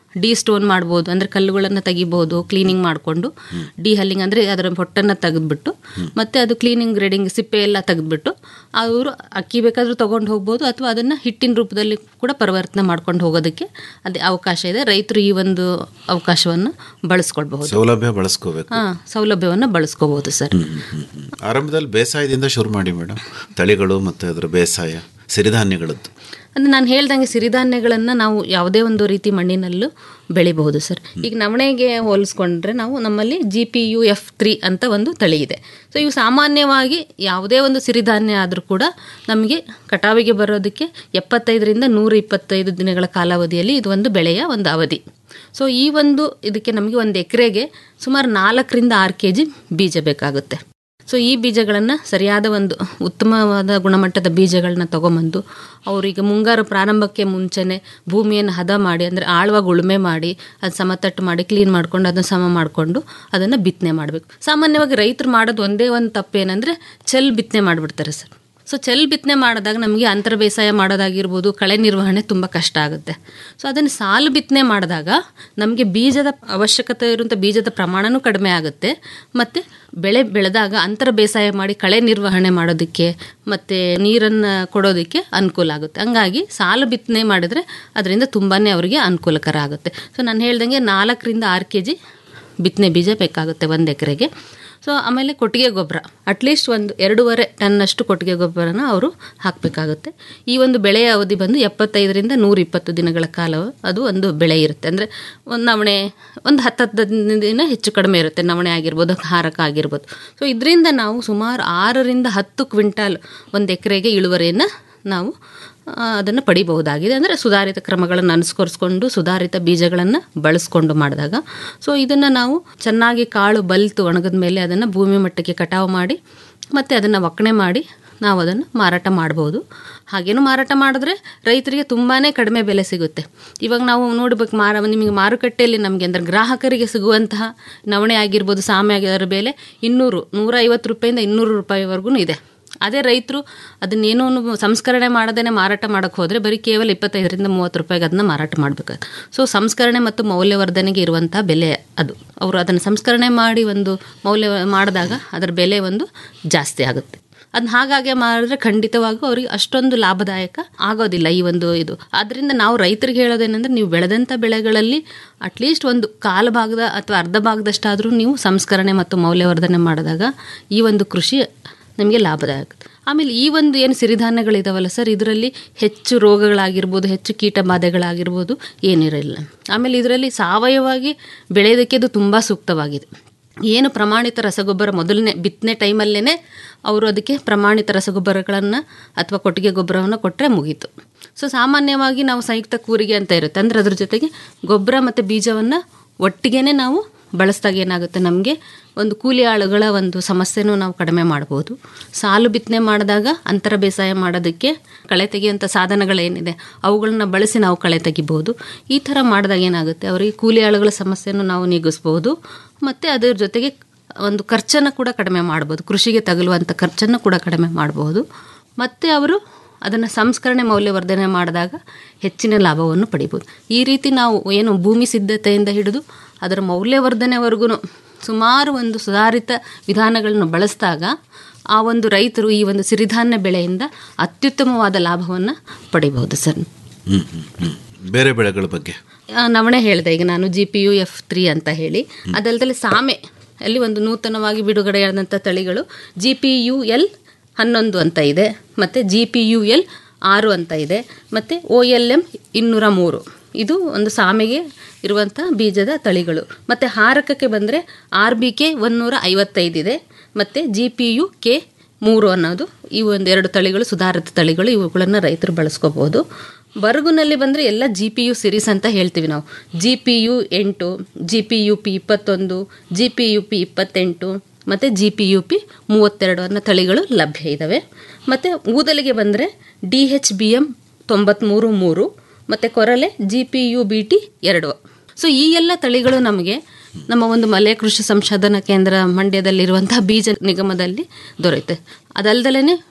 ಡಿ ಸ್ಟೋನ್ ಮಾಡ್ಬೋದು ಅಂದರೆ ಕಲ್ಲುಗಳನ್ನು ತೆಗಿಬೋದು ಕ್ಲೀನಿಂಗ್ ಮಾಡಿಕೊಂಡು ಡಿ ಹಲ್ಲಿಂಗ್ ಅಂದರೆ ಅದರ ಹೊಟ್ಟನ್ನು ತೆಗೆದ್ಬಿಟ್ಟು ಮತ್ತು ಅದು ಕ್ಲೀನಿಂಗ್ ಗ್ರೇಡಿಂಗ್ ಸಿಪ್ಪೆ ಎಲ್ಲ ತೆಗೆದ್ಬಿಟ್ಟು ಅವರು ಅಕ್ಕಿ ಬೇಕಾದರೂ ತೊಗೊಂಡು ಹೋಗ್ಬೋದು ಅಥವಾ ಅದನ್ನು ಹಿಟ್ಟಿನ ರೂಪದಲ್ಲಿ ಕೂಡ ಪರಿವರ್ತನೆ ಮಾಡ್ಕೊಂಡು ಹೋಗೋದಕ್ಕೆ ಅದೇ ಅವಕಾಶ ಇದೆ ರೈತರು ಈ ಒಂದು ಅವಕಾಶವನ್ನು ಬಳಸ್ಕೊಳ್ಬಹುದು ಸೌಲಭ್ಯ ಬಳಸ್ಕೋಬೇಕು ಹಾಂ ಸೌಲಭ್ಯವನ್ನು ಬಳಸ್ಕೋಬಹುದು ಸರ್ ಆರಂಭದಲ್ಲಿ ಬೇಸಾಯದಿಂದ ಶುರು ಮಾಡಿ ಮೇಡಮ್ ತಳಿಗಳು ಮತ್ತು ಅದರ ಬೇಸಾಯ ಸಿರಿಧಾನ್ಯಗಳದ್ದು ಅಂದರೆ ನಾನು ಹೇಳ್ದಂಗೆ ಸಿರಿಧಾನ್ಯಗಳನ್ನು ನಾವು ಯಾವುದೇ ಒಂದು ರೀತಿ ಮಣ್ಣಿನಲ್ಲೂ ಬೆಳಿಬಹುದು ಸರ್ ಈಗ ನವಣೆಗೆ ಹೋಲಿಸ್ಕೊಂಡ್ರೆ ನಾವು ನಮ್ಮಲ್ಲಿ G P U F three ಅಂತ ಒಂದು ತಳಿ ಇದೆ ಸೊ ಇವು ಸಾಮಾನ್ಯವಾಗಿ ಯಾವುದೇ ಒಂದು ಸಿರಿಧಾನ್ಯ ಆದರೂ ಕೂಡ ನಮಗೆ ಕಟಾವಿಗೆ ಬರೋದಕ್ಕೆ ಎಪ್ಪತ್ತೈದರಿಂದ ನೂರ ಇಪ್ಪತ್ತೈದು ದಿನಗಳ ಕಾಲಾವಧಿಯಲ್ಲಿ ಇದು ಒಂದು ಬೆಳೆಯ ಒಂದು ಅವಧಿ ಸೊ ಈ ಒಂದು ಇದಕ್ಕೆ ನಮಗೆ ಒಂದು ಎಕರೆಗೆ ಸುಮಾರು ನಾಲ್ಕರಿಂದ ಆರು ಕೆ ಜಿ ಬೀಜ ಬೇಕಾಗುತ್ತೆ ಸೊ ಈ ಬೀಜಗಳನ್ನು ಸರಿಯಾದ ಒಂದು ಉತ್ತಮವಾದ ಗುಣಮಟ್ಟದ ಬೀಜಗಳನ್ನ ತೊಗೊಂಬಂದು ಅವರಿಗೆ ಮುಂಗಾರು ಪ್ರಾರಂಭಕ್ಕೆ ಮುಂಚೆನೆ ಭೂಮಿಯನ್ನು ಹದ ಮಾಡಿ ಅಂದರೆ ಆಳವಾಗಿ ಉಳುಮೆ ಮಾಡಿ ಅದು ಸಮತಟ್ಟು ಮಾಡಿ ಕ್ಲೀನ್ ಮಾಡ್ಕೊಂಡು ಅದನ್ನು ಸಮ ಮಾಡಿಕೊಂಡು ಅದನ್ನು ಬಿತ್ತನೆ ಮಾಡಬೇಕು ಸಾಮಾನ್ಯವಾಗಿ ರೈತರು ಮಾಡೋದು ಒಂದೇ ಒಂದು ತಪ್ಪೇನೆಂದರೆ ಚೆಲ್ ಬಿತ್ತನೆ ಮಾಡಿಬಿಡ್ತಾರೆ ಸರ್ ಸೊ ಚೆಲ್ ಬಿತ್ತನೆ ಮಾಡಿದಾಗ ನಮಗೆ ಅಂತರ ಬೇಸಾಯ ಮಾಡೋದಾಗಿರ್ಬೋದು ಕಳೆ ನಿರ್ವಹಣೆ ತುಂಬ ಕಷ್ಟ ಆಗುತ್ತೆ ಸೊ ಅದನ್ನು ಸಾಲು ಬಿತ್ತನೆ ಮಾಡಿದಾಗ ನಮಗೆ ಬೀಜದ ಅವಶ್ಯಕತೆ ಇರುವಂಥ ಬೀಜದ ಪ್ರಮಾಣನೂ ಕಡಿಮೆ ಆಗುತ್ತೆ ಮತ್ತು ಬೆಳೆ ಬೆಳೆದಾಗ ಅಂತರ ಬೇಸಾಯ ಮಾಡಿ ಕಳೆ ನಿರ್ವಹಣೆ ಮಾಡೋದಕ್ಕೆ ಮತ್ತು ನೀರನ್ನು ಕೊಡೋದಕ್ಕೆ ಅನುಕೂಲ ಆಗುತ್ತೆ ಹಂಗಾಗಿ ಸಾಲು ಬಿತ್ತನೆ ಮಾಡಿದರೆ ಅದರಿಂದ ತುಂಬಾ ಅವರಿಗೆ ಅನುಕೂಲಕರ ಆಗುತ್ತೆ ಸೊ ನಾನು ಹೇಳ್ದಂಗೆ ನಾಲ್ಕರಿಂದ ಆರು ಕೆ ಜಿ ಬಿತ್ತನೆ ಬೀಜ ಬೇಕಾಗುತ್ತೆ ಒಂದು ಎಕರೆಗೆ ಸೊ ಆಮೇಲೆ ಕೊಟ್ಟಿಗೆ ಗೊಬ್ಬರ ಅಟ್ಲೀಸ್ಟ್ ಒಂದು ಎರಡೂವರೆ ಟನ್ನಷ್ಟು ಕೊಟ್ಟಿಗೆ ಗೊಬ್ಬರನ ಅವರು ಹಾಕಬೇಕಾಗುತ್ತೆ ಈ ಒಂದು ಬೆಳೆಯ ಅವಧಿ ಬಂದು ಎಪ್ಪತ್ತೈದರಿಂದ ನೂರ ಇಪ್ಪತ್ತು ದಿನಗಳ ಕಾಲ ಅದು ಒಂದು ಬೆಳೆ ಇರುತ್ತೆ ಅಂದರೆ ಒಂದು ನವಣೆ ಒಂದು ಹತ್ತತ್ತು ದಿನ ಹೆಚ್ಚು ಕಡಿಮೆ ಇರುತ್ತೆ ನವಣೆ ಆಗಿರ್ಬೋದು ಹಾರಕ ಆಗಿರ್ಬೋದು ಸೊ ಇದರಿಂದ ನಾವು ಸುಮಾರು ಆರರಿಂದ ಹತ್ತು ಕ್ವಿಂಟಾಲ್ ಒಂದು ಎಕರೆಗೆ ಇಳುವರಿಯನ್ನು ನಾವು ಅದನ್ನು ಪಡಿಬಹುದಾಗಿದೆ ಅಂದರೆ ಸುಧಾರಿತ ಕ್ರಮಗಳನ್ನು ಅನುಸರಿಸ್ಕೊಂಡು ಸುಧಾರಿತ ಬೀಜಗಳನ್ನು ಬಳಸ್ಕೊಂಡು ಮಾಡಿದಾಗ ಸೊ ಇದನ್ನು ನಾವು ಚೆನ್ನಾಗಿ ಕಾಳು ಬಲ್ತು ಒಣಗಿದ ಮೇಲೆ ಅದನ್ನು ಭೂಮಿ ಮಟ್ಟಕ್ಕೆ ಕಟಾವು ಮಾಡಿ ಮತ್ತು ಅದನ್ನು ಒಕ್ಕಣೆ ಮಾಡಿ ನಾವು ಅದನ್ನು ಮಾರಾಟ ಮಾಡ್ಬೋದು ಹಾಗೇನು ಮಾರಾಟ ಮಾಡಿದ್ರೆ ರೈತರಿಗೆ ತುಂಬಾ ಕಡಿಮೆ ಬೆಲೆ ಸಿಗುತ್ತೆ ಇವಾಗ ನಾವು ನೋಡ್ಬೇಕು ಮಾರ ನಿಮಗೆ ಮಾರುಕಟ್ಟೆಯಲ್ಲಿ ನಮಗೆ ಅಂದರೆ ಗ್ರಾಹಕರಿಗೆ ಸಿಗುವಂತಹ ನವಣೆ ಆಗಿರ್ಬೋದು ಸಾಮೆ ಆಗಿರೋ ಬೆಲೆ ಇನ್ನೂರು ನೂರ ಐವತ್ತು ರೂಪಾಯಿಂದ ಇನ್ನೂರು ರೂಪಾಯಿವರೆಗೂ ಇದೆ ಅದೇ ರೈತರು ಅದನ್ನೇನೋ ಸಂಸ್ಕರಣೆ ಮಾಡದೇ ಮಾರಾಟ ಮಾಡೋಕ್ಕೆ ಹೋದರೆ ಬರೀ ಕೇವಲ ಇಪ್ಪತ್ತೈದರಿಂದ ಮೂವತ್ತು ರೂಪಾಯಿಗೆ ಅದನ್ನ ಮಾರಾಟ ಮಾಡಬೇಕಾಗುತ್ತೆ ಸೊ ಸಂಸ್ಕರಣೆ ಮತ್ತು ಮೌಲ್ಯವರ್ಧನೆಗೆ ಇರುವಂಥ ಬೆಲೆ ಅದು ಅವರು ಅದನ್ನು ಸಂಸ್ಕರಣೆ ಮಾಡಿ ಒಂದು ಮೌಲ್ಯ ಮಾಡಿದಾಗ ಅದರ ಬೆಲೆ ಒಂದು ಜಾಸ್ತಿ ಆಗುತ್ತೆ ಅದನ್ನ ಹಾಗಾಗಿ ಮಾಡಿದ್ರೆ ಖಂಡಿತವಾಗೂ ಅವ್ರಿಗೆ ಅಷ್ಟೊಂದು ಲಾಭದಾಯಕ ಆಗೋದಿಲ್ಲ ಈ ಒಂದು ಇದು ಆದ್ದರಿಂದ ನಾವು ರೈತರಿಗೆ ಹೇಳೋದೇನೆಂದ್ರೆ ನೀವು ಬೆಳೆದಂಥ ಬೆಳೆಗಳಲ್ಲಿ ಅಟ್ಲೀಸ್ಟ್ ಒಂದು ಕಾಲು ಭಾಗದ ಅಥವಾ ಅರ್ಧ ಭಾಗದಷ್ಟಾದರೂ ನೀವು ಸಂಸ್ಕರಣೆ ಮತ್ತು ಮೌಲ್ಯವರ್ಧನೆ ಮಾಡಿದಾಗ ಈ ಒಂದು ಕೃಷಿ ನಮಗೆ ಲಾಭದಾಯಕ ಆಮೇಲೆ ಈ ಒಂದು ಏನು ಸಿರಿಧಾನ್ಯಗಳಿದಾವಲ್ಲ ಸರ್ ಇದರಲ್ಲಿ ಹೆಚ್ಚು ರೋಗಗಳಾಗಿರ್ಬೋದು ಹೆಚ್ಚು ಕೀಟ ಬಾಧೆಗಳಾಗಿರ್ಬೋದು ಏನಿರಲ್ಲ ಆಮೇಲೆ ಇದರಲ್ಲಿ ಸಾವಯವಾಗಿ ಬೆಳೆಯೋದಕ್ಕೆ ಅದು ತುಂಬ ಸೂಕ್ತವಾಗಿದೆ ಏನು ಪ್ರಮಾಣಿತ ರಸಗೊಬ್ಬರ ಮೊದಲನೇ ಬಿತ್ತನೆ ಟೈಮಲ್ಲೇ ಅವರು ಅದಕ್ಕೆ ಪ್ರಮಾಣಿತ ರಸಗೊಬ್ಬರಗಳನ್ನು ಅಥವಾ ಕೊಟ್ಟಿಗೆ ಗೊಬ್ಬರವನ್ನು ಕೊಟ್ಟರೆ ಮುಗೀತು ಸೊ ಸಾಮಾನ್ಯವಾಗಿ ನಾವು ಸಂಯುಕ್ತ ಕೂರಿಗೆ ಅಂತ ಇರುತ್ತೆ ಅಂದರೆ ಅದ್ರ ಜೊತೆಗೆ ಗೊಬ್ಬರ ಮತ್ತು ಬೀಜವನ್ನು ಒಟ್ಟಿಗೆ ನಾವು ಬಳಸಿದಾಗ ಏನಾಗುತ್ತೆ ನಮಗೆ ಒಂದು ಕೂಲಿ ಆಳುಗಳ ಒಂದು ಸಮಸ್ಯೆನೂ ನಾವು ಕಡಿಮೆ ಮಾಡ್ಬೋದು ಸಾಲು ಬಿತ್ತನೆ ಮಾಡಿದಾಗ ಅಂತರ ಬೇಸಾಯ ಮಾಡೋದಕ್ಕೆ ಕಳೆ ತೆಗೆಯುವಂಥ ಸಾಧನಗಳೇನಿದೆ ಅವುಗಳನ್ನ ಬಳಸಿ ನಾವು ಕಳೆ ತೆಗಿಬೋದು ಈ ಥರ ಮಾಡಿದಾಗ ಏನಾಗುತ್ತೆ ಅವರಿಗೆ ಕೂಲಿ ಆಳುಗಳ ಸಮಸ್ಯೆನೂ ನಾವು ನೀಗಿಸ್ಬೋದು ಮತ್ತು ಅದರ ಜೊತೆಗೆ ಒಂದು ಖರ್ಚನ್ನು ಕೂಡ ಕಡಿಮೆ ಮಾಡ್ಬೋದು ಕೃಷಿಗೆ ತಗಲುವಂಥ ಖರ್ಚನ್ನು ಕೂಡ ಕಡಿಮೆ ಮಾಡ್ಬೋದು ಮತ್ತು ಅವರು ಅದನ್ನು ಸಂಸ್ಕರಣೆ ಮೌಲ್ಯವರ್ಧನೆ ಮಾಡಿದಾಗ ಹೆಚ್ಚಿನ ಲಾಭವನ್ನು ಪಡಿಬೋದು ಈ ರೀತಿ ನಾವು ಏನು ಭೂಮಿ ಸಿದ್ಧತೆಯಿಂದ ಹಿಡಿದು ಅದರ ಮೌಲ್ಯವರ್ಧನೆವರೆಗೂ ಸುಮಾರು ಒಂದು ಸುಧಾರಿತ ವಿಧಾನಗಳನ್ನು ಬಳಸಿದಾಗ ಆ ಒಂದು ರೈತರು ಈ ಒಂದು ಸಿರಿಧಾನ್ಯ ಬೆಳೆಯಿಂದ ಅತ್ಯುತ್ತಮವಾದ ಲಾಭವನ್ನು ಪಡಿಬಹುದು ಸರ್ ಹ್ಮ್ ಹ್ಮ್ ಹ್ಮ್ ಬೇರೆ ಬೆಳೆಗಳ ಬಗ್ಗೆ ಆ, ನವಣೆ ಹೇಳಿದೆ ಈಗ ನಾನು G P U F three ಅಂತ ಹೇಳಿ ಅದಲ್ಲದೆ ಸಾಮೆ ಅಲ್ಲಿ ಒಂದು ನೂತನವಾಗಿ ಬಿಡುಗಡೆಯಾದಂಥ ತಳಿಗಳು ಜಿ ಪಿ ಯು ಎಲ್ ಹನ್ನೊಂದು ಅಂತ ಇದೆ ಮತ್ತು ಜಿ ಪಿ ಯು ಎಲ್ ಆರು ಅಂತ ಇದೆ ಮತ್ತು ಒ ಎಲ್ ಎಮ್ ಇನ್ನೂರ ಮೂರು ಇದು ಒಂದು ಸಾಮೆಗೆ ಇರುವಂಥ ಬೀಜದ ತಳಿಗಳು ಮತ್ತು ಹಾರಕಕ್ಕೆ ಬಂದರೆ ಆರ್ ಬಿ ಕೆ ಒಂದೂರ ಐವತ್ತೈದಿದೆ ಮತ್ತು ಜಿ ಪಿ ಯು ಕೆ ಮೂರು ಅನ್ನೋದು ಈ ಒಂದು ಎರಡು ತಳಿಗಳು ಸುಧಾರಿತ ತಳಿಗಳು ಇವುಗಳನ್ನು ರೈತರು ಬಳಸ್ಕೋಬೋದು ಬರಗುನಲ್ಲಿ ಬಂದರೆ ಎಲ್ಲ ಜಿ ಪಿ ಯು ಸಿರೀಸ್ ಅಂತ ಹೇಳ್ತೀವಿ ನಾವು ಜಿ ಪಿ ಯು ಎಂಟು ಜಿ ಪಿ ಯು ಪಿ ಇಪ್ಪತ್ತೊಂದು ಜಿ ಪಿ ಯು ಪಿ ಇಪ್ಪತ್ತೆಂಟು ಮತ್ತು ಜಿ ಪಿ ಯು ಪಿ ಮೂವತ್ತೆರಡು ಅನ್ನೋ ತಳಿಗಳು ಲಭ್ಯ ಇದ್ದಾವೆ ಮತ್ತು ಊದಲಿಗೆ ಬಂದರೆ ಡಿ ಎಚ್ ಬಿ ಎಮ್ ತೊಂಬತ್ತ್ಮೂರು ಮೂರು ಮತ್ತು ಕೊರಲೆ G P U B T ಎರಡು ಸೊ ಈ ಎಲ್ಲ ತಳಿಗಳು ನಮಗೆ ನಮ್ಮ ಒಂದು ಮಲೆ ಕೃಷಿ ಸಂಶೋಧನಾ ಕೇಂದ್ರ ಮಂಡ್ಯದಲ್ಲಿರುವಂತಹ ಬೀಜ ನಿಗಮದಲ್ಲಿ ದೊರೆಯುತ್ತೆ ಅದಲ್ದಲೇ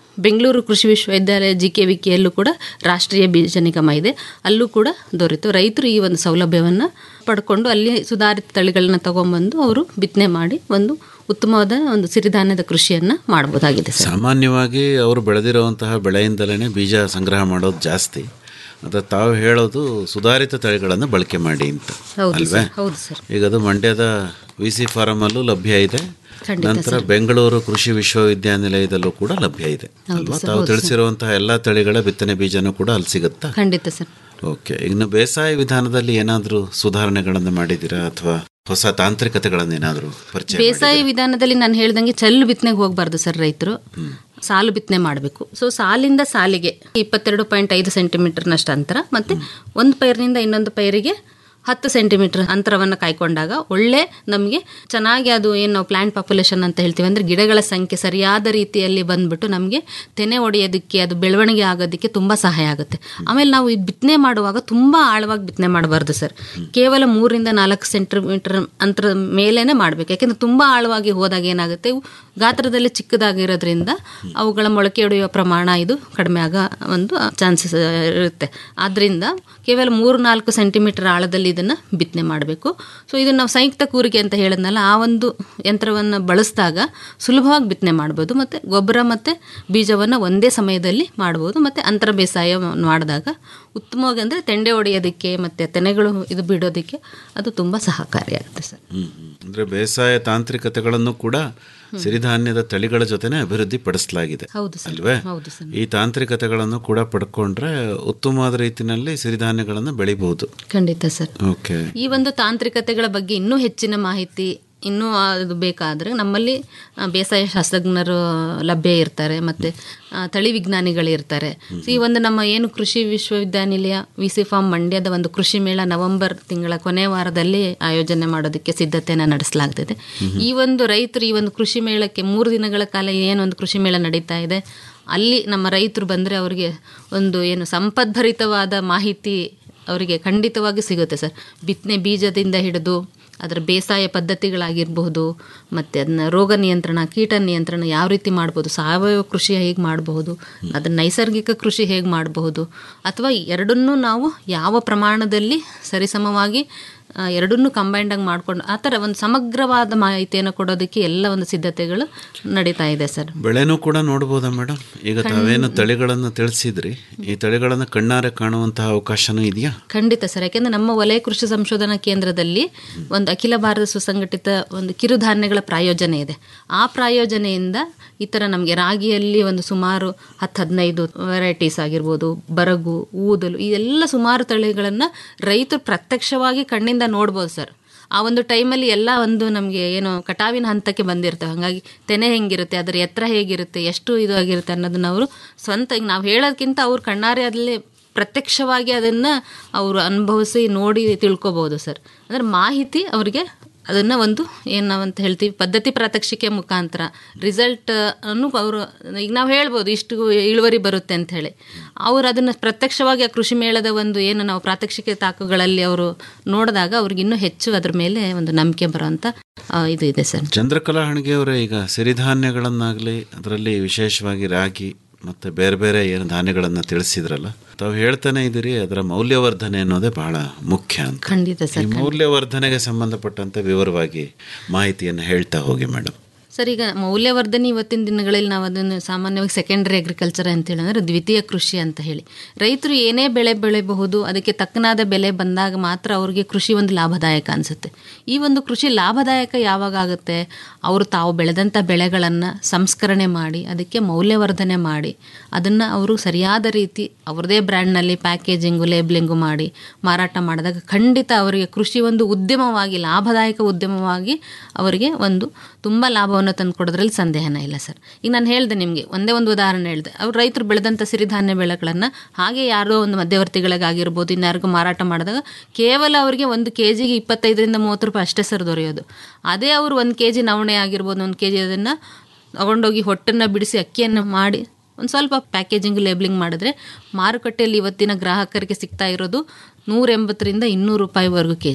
ಬೆಂಗಳೂರು ಕೃಷಿ ವಿಶ್ವವಿದ್ಯಾಲಯ ಜಿ ಕೆ ವಿಕೆಯಲ್ಲೂ ಕೂಡ ರಾಷ್ಟ್ರೀಯ ಬೀಜ ನಿಗಮ ಇದೆ ಅಲ್ಲೂ ಕೂಡ ದೊರೆತು ರೈತರು ಈ ಒಂದು ಸೌಲಭ್ಯವನ್ನು ಪಡ್ಕೊಂಡು ಅಲ್ಲಿ ಸುಧಾರಿತ ತಳಿಗಳನ್ನ ತಗೊಂಬಂದು ಅವರು ಬಿತ್ತನೆ ಮಾಡಿ ಒಂದು ಉತ್ತಮವಾದ ಒಂದು ಸಿರಿಧಾನ್ಯದ ಕೃಷಿಯನ್ನು ಮಾಡ್ಬೋದಾಗಿದೆ ಸರ್ ಸಾಮಾನ್ಯವಾಗಿ ಅವರು ಬೆಳೆದಿರುವಂತಹ ಬೆಳೆಯಿಂದಲೇ ಬೀಜ ಸಂಗ್ರಹ ಮಾಡೋದು ಜಾಸ್ತಿ ಅದು ತಾವು ಹೇಳೋದು ಸುಧಾರಿತ ತಳಿಗಳನ್ನು ಬಳಕೆ ಮಾಡಿ ಅಂತ ಹೌದು ಅಲ್ವೇ ಸರ್ ಹೌದು ಸರ್ ಈಗ ಅದು ಮಂಡ್ಯದ ವಿ ಸಿ ಫಾರಮಲ್ಲೂ ಲಭ್ಯ ಇದೆ ಖಂಡಿತ ನಂತರ ಸರ್. ಬೆಂಗಳೂರು ಕೃಷಿ ವಿಶ್ವವಿದ್ಯಾನಿಲಯದಲ್ಲೂ ಕೂಡ ಲಭ್ಯ ಇದೆ ಹೌದು ಅಲ್ವಾ ಸರ್, ತಾವು ಹೌದು ಸರ್. ತಿಳಿಸಿರುವಂತಹ ಎಲ್ಲ ತಳಿಗಳ ಬಿತ್ತನೆ ಬೀಜನೂ ಕೂಡ ಅಲ್ಲಿ ಸಿಗುತ್ತಾ ಖಂಡಿತ ಸರ್ ಓಕೆ ಇನ್ನು ಬೇಸಾಯ ವಿಧಾನದಲ್ಲಿ ಏನಾದರೂ ಸುಧಾರಣೆಗಳನ್ನು ಮಾಡಿದ್ದೀರಾ ಅಥವಾ ಹೊಸ ತಾಂತ್ರಿಕತೆಗಳನ್ನು ಏನಾದರೂ ಪರಿಚಯ ಬೇಸಾಯ ವಿಧಾನದಲ್ಲಿ ನಾನು ಹೇಳ್ದಂಗೆ ಚಲ್ಲು ಬಿತ್ತನೆಗೆ ಹೋಗಬಾರ್ದು ಸರ್ ರೈತರು ಸಾಲು ಬಿತ್ತನೆ ಮಾಡಬೇಕು ಸೊ ಸಾಲಿಂದ ಸಾಲಿಗೆ ಇಪ್ಪತ್ತೆರಡು ಪಾಯಿಂಟ್ ಐದು ಸೆಂಟಿಮೀಟರ್ನಷ್ಟು ಅಂತರ ಮತ್ತು ಒಂದು ಪೈರಿನಿಂದ ಇನ್ನೊಂದು ಪೈರಿಗೆ ಹತ್ತು ಸೆಂಟಿಮೀಟರ್ ಅಂತರವನ್ನು ಕಾಯ್ಕೊಂಡಾಗ ಒಳ್ಳೆ ನಮಗೆ ಚೆನ್ನಾಗಿ ಅದು ಏನು ನಾವು ಪ್ಲಾಂಟ್ ಪಾಪ್ಯುಲೇಷನ್ ಅಂತ ಹೇಳ್ತೀವಿ ಅಂದರೆ ಗಿಡಗಳ ಸಂಖ್ಯೆ ಸರಿಯಾದ ರೀತಿಯಲ್ಲಿ ಬಂದ್ಬಿಟ್ಟು ನಮಗೆ ತೆನೆ ಹೊಡೆಯೋದಕ್ಕೆ ಅದು ಬೆಳವಣಿಗೆ ಆಗೋದಕ್ಕೆ ತುಂಬ ಸಹಾಯ ಆಗುತ್ತೆ ಆಮೇಲೆ ನಾವು ಇದು ಬಿತ್ತನೆ ಮಾಡುವಾಗ ತುಂಬ ಆಳವಾಗಿ ಬಿತ್ತನೆ ಮಾಡಬಾರ್ದು ಸರ್ ಕೇವಲ ಮೂರರಿಂದ ನಾಲ್ಕು ಸೆಂಟಿಮೀಟರ್ ಅಂತರ ಮೇಲೇನೆ ಮಾಡಬೇಕು ಯಾಕೆಂದರೆ ತುಂಬ ಆಳವಾಗಿ ಹೋದಾಗ ಏನಾಗುತ್ತೆ ಇವು ಗಾತ್ರದಲ್ಲಿ ಚಿಕ್ಕದಾಗಿರೋದ್ರಿಂದ ಅವುಗಳ ಮೊಳಕೆ ಹೊಡೆಯುವ ಪ್ರಮಾಣ ಇದು ಕಡಿಮೆ ಆಗ ಒಂದು ಚಾನ್ಸಸ್ ಇರುತ್ತೆ ಆದ್ದರಿಂದ ಕೇವಲ ಮೂರು ನಾಲ್ಕು ಸೆಂಟಿಮೀಟರ್ ಆಳದಲ್ಲಿ ಇದನ್ನು ಬಿತ್ತನೆ ಮಾಡಬೇಕು ಸೊ ಇದನ್ನು ನಾವು ಸಂಯುಕ್ತ ಕೂರಿಕೆ ಅಂತ ಹೇಳಿದ್ನಲ್ಲ ಆ ಒಂದು ಯಂತ್ರವನ್ನು ಬಳಸಿದಾಗ ಸುಲಭವಾಗಿ ಬಿತ್ತನೆ ಮಾಡ್ಬೋದು ಮತ್ತು ಗೊಬ್ಬರ ಮತ್ತು ಬೀಜವನ್ನು ಒಂದೇ ಸಮಯದಲ್ಲಿ ಮಾಡ್ಬೋದು ಮತ್ತು ಅಂತರ ಬೇಸಾಯ ಮಾಡಿದಾಗ ಉತ್ತಮವಾಗಿ ಅಂದರೆ ತೆಂಡೆ ಹೊಡೆಯೋದಕ್ಕೆ ಮತ್ತು ತೆನೆಗಳು ಇದು ಬಿಡೋದಕ್ಕೆ ಅದು ತುಂಬ ಸಹಕಾರಿಯಾಗುತ್ತೆ ಸರ್ ಹ್ಮ್ ಹ್ಮ್. ಅಂದ್ರೆ ಬೇಸಾಯ ತಾಂತ್ರಿಕತೆಗಳನ್ನು ಕೂಡ ಸಿರಿಧಾನ್ಯದ ತಳಿಗಳ ಜೊತೆನೆ ಅಭಿವೃದ್ಧಿ ಪಡಿಸಲಾಗಿದೆ ಹೌದು ಸರ್ ಅಲ್ವೇ ಹೌದು ಸರ್ ಈ ತಾಂತ್ರಿಕತೆಗಳನ್ನು ಕೂಡ ಪಡ್ಕೊಂಡ್ರೆ ಉತ್ತಮವಾದ ರೀತಿನಲ್ಲಿ ಸಿರಿಧಾನ್ಯಗಳನ್ನು ಬೆಳಿಬಹುದು ಖಂಡಿತ ಸರ್ ಓಕೆ ಈ ಒಂದು ತಾಂತ್ರಿಕತೆಗಳ ಬಗ್ಗೆ ಇನ್ನೂ ಹೆಚ್ಚಿನ ಮಾಹಿತಿ ಇನ್ನೂ ಅದು ಬೇಕಾದರೆ ನಮ್ಮಲ್ಲಿ ಆ, ಬೇಸಾಯ ಶಾಸ್ತ್ರಜ್ಞರು ಲಭ್ಯ ಇರ್ತಾರೆ ಮತ್ತು ತಳಿ ವಿಜ್ಞಾನಿಗಳು ಇರ್ತಾರೆ ಸೊ ಈ ಒಂದು ನಮ್ಮ ಏನು ಕೃಷಿ ವಿಶ್ವವಿದ್ಯಾನಿಲಯ ವಿ ಸಿ ಫಾರ್ಮ್ ಮಂಡ್ಯದ ಒಂದು ಕೃಷಿ ಮೇಳ ನವೆಂಬರ್ ತಿಂಗಳ ಕೊನೆ ವಾರದಲ್ಲಿ ಆಯೋಜನೆ ಮಾಡೋದಕ್ಕೆ ಸಿದ್ಧತೆಯನ್ನು ನಡೆಸಲಾಗ್ತಿದೆ ಈ ಒಂದು ರೈತರು ಈ ಒಂದು ಕೃಷಿ ಮೇಳಕ್ಕೆ ಮೂರು ದಿನಗಳ ಕಾಲ ಏನೊಂದು ಕೃಷಿ ಮೇಳ ನಡೀತಾ ಇದೆ ಅಲ್ಲಿ ನಮ್ಮ ರೈತರು ಬಂದರೆ ಅವರಿಗೆ ಒಂದು ಏನು ಸಂಪದ್ಭರಿತವಾದ ಮಾಹಿತಿ ಅವರಿಗೆ ಖಂಡಿತವಾಗಿ ಸಿಗುತ್ತೆ ಸರ್ ಬಿತ್ತನೆ ಬೀಜದಿಂದ ಹಿಡಿದು ಅದರ ಬೇಸಾಯ ಪದ್ಧತಿಗಳಾಗಿರಬಹುದು ಮತ್ತು ಅದನ್ನ ರೋಗ ನಿಯಂತ್ರಣ ಕೀಟ ನಿಯಂತ್ರಣ ಯಾವ ರೀತಿ ಮಾಡ್ಬೋದು ಸಾವಯವ ಕೃಷಿ ಹೇಗೆ ಮಾಡಬಹುದು ಅದನ್ನ ನೈಸರ್ಗಿಕ ಕೃಷಿ ಹೇಗೆ ಮಾಡಬಹುದು ಅಥವಾ ಎರಡನ್ನೂ ನಾವು ಯಾವ ಪ್ರಮಾಣದಲ್ಲಿ ಸರಿಸಮವಾಗಿ ಆ, ಎರಡನ್ನೂ ಕಂಬೈಂಡಾಗಿ ಮಾಡ್ಕೊಂಡು ಆ ಥರ ಒಂದು ಸಮಗ್ರವಾದ ಮಾಹಿತಿಯನ್ನು ಕೊಡೋದಕ್ಕೆ ಎಲ್ಲ ಒಂದು ಸಿದ್ಧತೆಗಳು ನಡೀತಾ ಇದೆ ಸರ್ ಬೆಳೆನೂ ಕೂಡ ನೋಡ್ಬೋದಾ ಮೇಡಮ್ ಈಗ ತಾವೇನು ತಳಿಗಳನ್ನು ತಿಳಿಸಿದ್ರಿ ಈ ತಳಿಗಳನ್ನು ಕಣ್ಣಾರೆ ಕಾಣುವಂತಹ ಅವಕಾಶನೂ ಇದೆಯಾ ಖಂಡಿತ ಸರ್ ಯಾಕೆಂದರೆ ನಮ್ಮ ವಲಯ ಕೃಷಿ ಸಂಶೋಧನಾ ಕೇಂದ್ರದಲ್ಲಿ ಒಂದು ಅಖಿಲ ಭಾರತ ಸುಸಂಘಟಿತ ಒಂದು ಕಿರುಧಾನ್ಯಗಳ ಪ್ರಾಯೋಜನೆ ಇದೆ ಆ ಪ್ರಾಯೋಜನೆಯಿಂದ ಈ ಥರ ನಮಗೆ ರಾಗಿಯಲ್ಲಿ ಒಂದು ಸುಮಾರು ಹತ್ತು ಹದಿನೈದು ವೆರೈಟೀಸ್ ಆಗಿರ್ಬೋದು ಬರಗು ಊದಲು ಈ ಎಲ್ಲ ಸುಮಾರು ತಳಿಗಳನ್ನು ರೈತರು ಪ್ರತ್ಯಕ್ಷವಾಗಿ ಕಣ್ಣಿಂದ ನೋಡ್ಬೋದು ಸರ್ ಆ ಒಂದು ಟೈಮಲ್ಲಿ ಎಲ್ಲ ಒಂದು ನಮಗೆ ಏನು ಕಟಾವಿನ ಹಂತಕ್ಕೆ ಬಂದಿರ್ತವೆ ಹಾಗಾಗಿ ತೆನೆ ಹೆಂಗಿರುತ್ತೆ ಅದರ ಎತ್ತರ ಹೇಗಿರುತ್ತೆ ಎಷ್ಟು ಇದು ಆಗಿರುತ್ತೆ ಅನ್ನೋದನ್ನ ಅವರು ಸ್ವಂತ ಈಗ ನಾವು ಹೇಳೋದಕ್ಕಿಂತ ಅವ್ರು ಕಣ್ಣಾರೆ ಅದರಲ್ಲಿ ಪ್ರತ್ಯಕ್ಷವಾಗಿ ಅದನ್ನು ಅವರು ಅನುಭವಿಸಿ ನೋಡಿ ತಿಳ್ಕೊಬೋದು ಸರ್ ಅಂದರೆ ಮಾಹಿತಿ ಅವರಿಗೆ ಅದನ್ನು ಒಂದು ಏನು ನಾವಂತ ಹೇಳ್ತೀವಿ ಪದ್ಧತಿ ಪ್ರಾತ್ಯಕ್ಷಿಕೆ ಮುಖಾಂತರ ರಿಸಲ್ಟ್ ಅನ್ನು ಅವರು ಈಗ ನಾವು ಹೇಳ್ಬೋದು ಇಷ್ಟು ಇಳುವರಿ ಬರುತ್ತೆ ಅಂತ ಹೇಳಿ ಅವರು ಅದನ್ನು ಪ್ರತ್ಯಕ್ಷವಾಗಿ ಆ ಕೃಷಿ ಮೇಳದ ಒಂದು ಏನು ನಾವು ಪ್ರಾತ್ಯಕ್ಷಿಕೆ ತಾಕುಗಳಲ್ಲಿ ಅವರು ನೋಡಿದಾಗ ಅವ್ರಿಗೆ ಇನ್ನೂ ಹೆಚ್ಚು ಅದ್ರ ಮೇಲೆ ಒಂದು ನಂಬಿಕೆ ಬರೋಂಥ ಆ, ಇದು ಇದೆ ಸರ್ ಚಂದ್ರಕಲಾ ಹಣಿಗೆಯವರೇ ಈಗ ಸಿರಿಧಾನ್ಯಗಳನ್ನಾಗಲಿ ಅದರಲ್ಲಿ ವಿಶೇಷವಾಗಿ ರಾಗಿ ಮತ್ತು ಬೇರೆ ಬೇರೆ ಏನು ಧಾನ್ಯಗಳನ್ನು ತಿಳಿಸಿದ್ರಲ್ಲ ತಾವು ಹೇಳ್ತಾನೆ ಇದ್ದೀರಿ ಅದರ ಮೌಲ್ಯವರ್ಧನೆ ಅನ್ನೋದೇ ಬಹಳ ಮುಖ್ಯ ಅಂತ ಖಂಡಿತ ಈ ಸರ್ ಮೌಲ್ಯವರ್ಧನೆಗೆ ಸಂಬಂಧಪಟ್ಟಂತೆ ವಿವರವಾಗಿ ಮಾಹಿತಿಯನ್ನು ಹೇಳ್ತಾ ಹೋಗಿ ಮೇಡಮ್ ಸರ್ ಈಗ ಮೌಲ್ಯವರ್ಧನೆ ಇವತ್ತಿನ ದಿನಗಳಲ್ಲಿ ನಾವು ಅದನ್ನು ಸಾಮಾನ್ಯವಾಗಿ ಸೆಕೆಂಡರಿ ಅಗ್ರಿಕಲ್ಚರ್ ಅಂತ ಹೇಳಿ ಅಂದರೆ ದ್ವಿತೀಯ ಕೃಷಿ ಅಂತ ಹೇಳಿ ರೈತರು ಏನೇ ಬೆಳೆ ಬೆಳೆಯಬಹುದು ಅದಕ್ಕೆ ತಕ್ಕನಾದ ಬೆಲೆ ಬಂದಾಗ ಮಾತ್ರ ಅವ್ರಿಗೆ ಕೃಷಿ ಒಂದು ಲಾಭದಾಯಕ ಅನಿಸುತ್ತೆ ಈ ಒಂದು ಕೃಷಿ ಲಾಭದಾಯಕ ಯಾವಾಗ ಆಗುತ್ತೆ ಅವರು ತಾವು ಬೆಳೆದಂಥ ಬೆಳೆಗಳನ್ನು ಸಂಸ್ಕರಣೆ ಮಾಡಿ ಅದಕ್ಕೆ ಮೌಲ್ಯವರ್ಧನೆ ಮಾಡಿ ಅದನ್ನು ಅವರು ಸರಿಯಾದ ರೀತಿ ಅವ್ರದೇ ಬ್ರ್ಯಾಂಡ್ನಲ್ಲಿ ಪ್ಯಾಕೇಜಿಂಗು ಲೇಬ್ಲಿಂಗು ಮಾಡಿ ಮಾರಾಟ ಮಾಡಿದಾಗ ಖಂಡಿತ ಅವರಿಗೆ ಕೃಷಿ ಒಂದು ಉದ್ಯಮವಾಗಿ ಲಾಭದಾಯಕ ಉದ್ಯಮವಾಗಿ ಅವರಿಗೆ ಒಂದು ತುಂಬ ಲಾಭವನ್ನು ತಂದು ಕೊಡೋದ್ರಲ್ಲಿ ಸಂದೇಹನೇ ಇಲ್ಲ ಸರ್ ಈಗ ನಾನು ಹೇಳಿದೆ ನಿಮಗೆ ಒಂದೇ ಒಂದು ಉದಾಹರಣೆ ಹೇಳಿದೆ ಅವ್ರು ರೈತರು ಬೆಳೆದಂಥ ಸಿರಿಧಾನ್ಯ ಬೆಳೆಗಳನ್ನು ಹಾಗೆ ಯಾರೋ ಒಂದು ಮಧ್ಯವರ್ತಿಗಳಿಗಾಗಿರ್ಬೋದು ಇನ್ಯಾರಿಗೂ ಮಾರಾಟ ಮಾಡಿದಾಗ ಕೇವಲ ಅವರಿಗೆ ಒಂದು ಕೆ ಜಿಗೆ ಇಪ್ಪತ್ತೈದರಿಂದ ಮೂವತ್ತು ರೂಪಾಯಿ ಅಷ್ಟೇ ಸರ್ ದೊರೆಯೋದು ಅದೇ ಅವರು ಒಂದು ಕೆ ಜಿ ನವಣೆ ಆಗಿರ್ಬೋದು ಒಂದು ಕೆ ಜಿ ಅದನ್ನು ತಗೊಂಡೋಗಿ ಹೊಟ್ಟನ್ನು ಬಿಡಿಸಿ ಅಕ್ಕಿಯನ್ನು ಮಾಡಿ ಒಂದು ಸ್ವಲ್ಪ ಪ್ಯಾಕೇಜಿಂಗ್ ಲೇಬ್ಲಿಂಗ್ ಮಾಡಿದ್ರೆ ಮಾರುಕಟ್ಟೆಯಲ್ಲಿ ಇವತ್ತಿನ ಗ್ರಾಹಕರಿಗೆ ಸಿಗ್ತಾ ಇರೋದು ನೂರ ಎಂಬತ್ತರಿಂದ ಇನ್ನೂರು ರೂಪಾಯಿವರೆಗೂ ಕೆ ಜಿ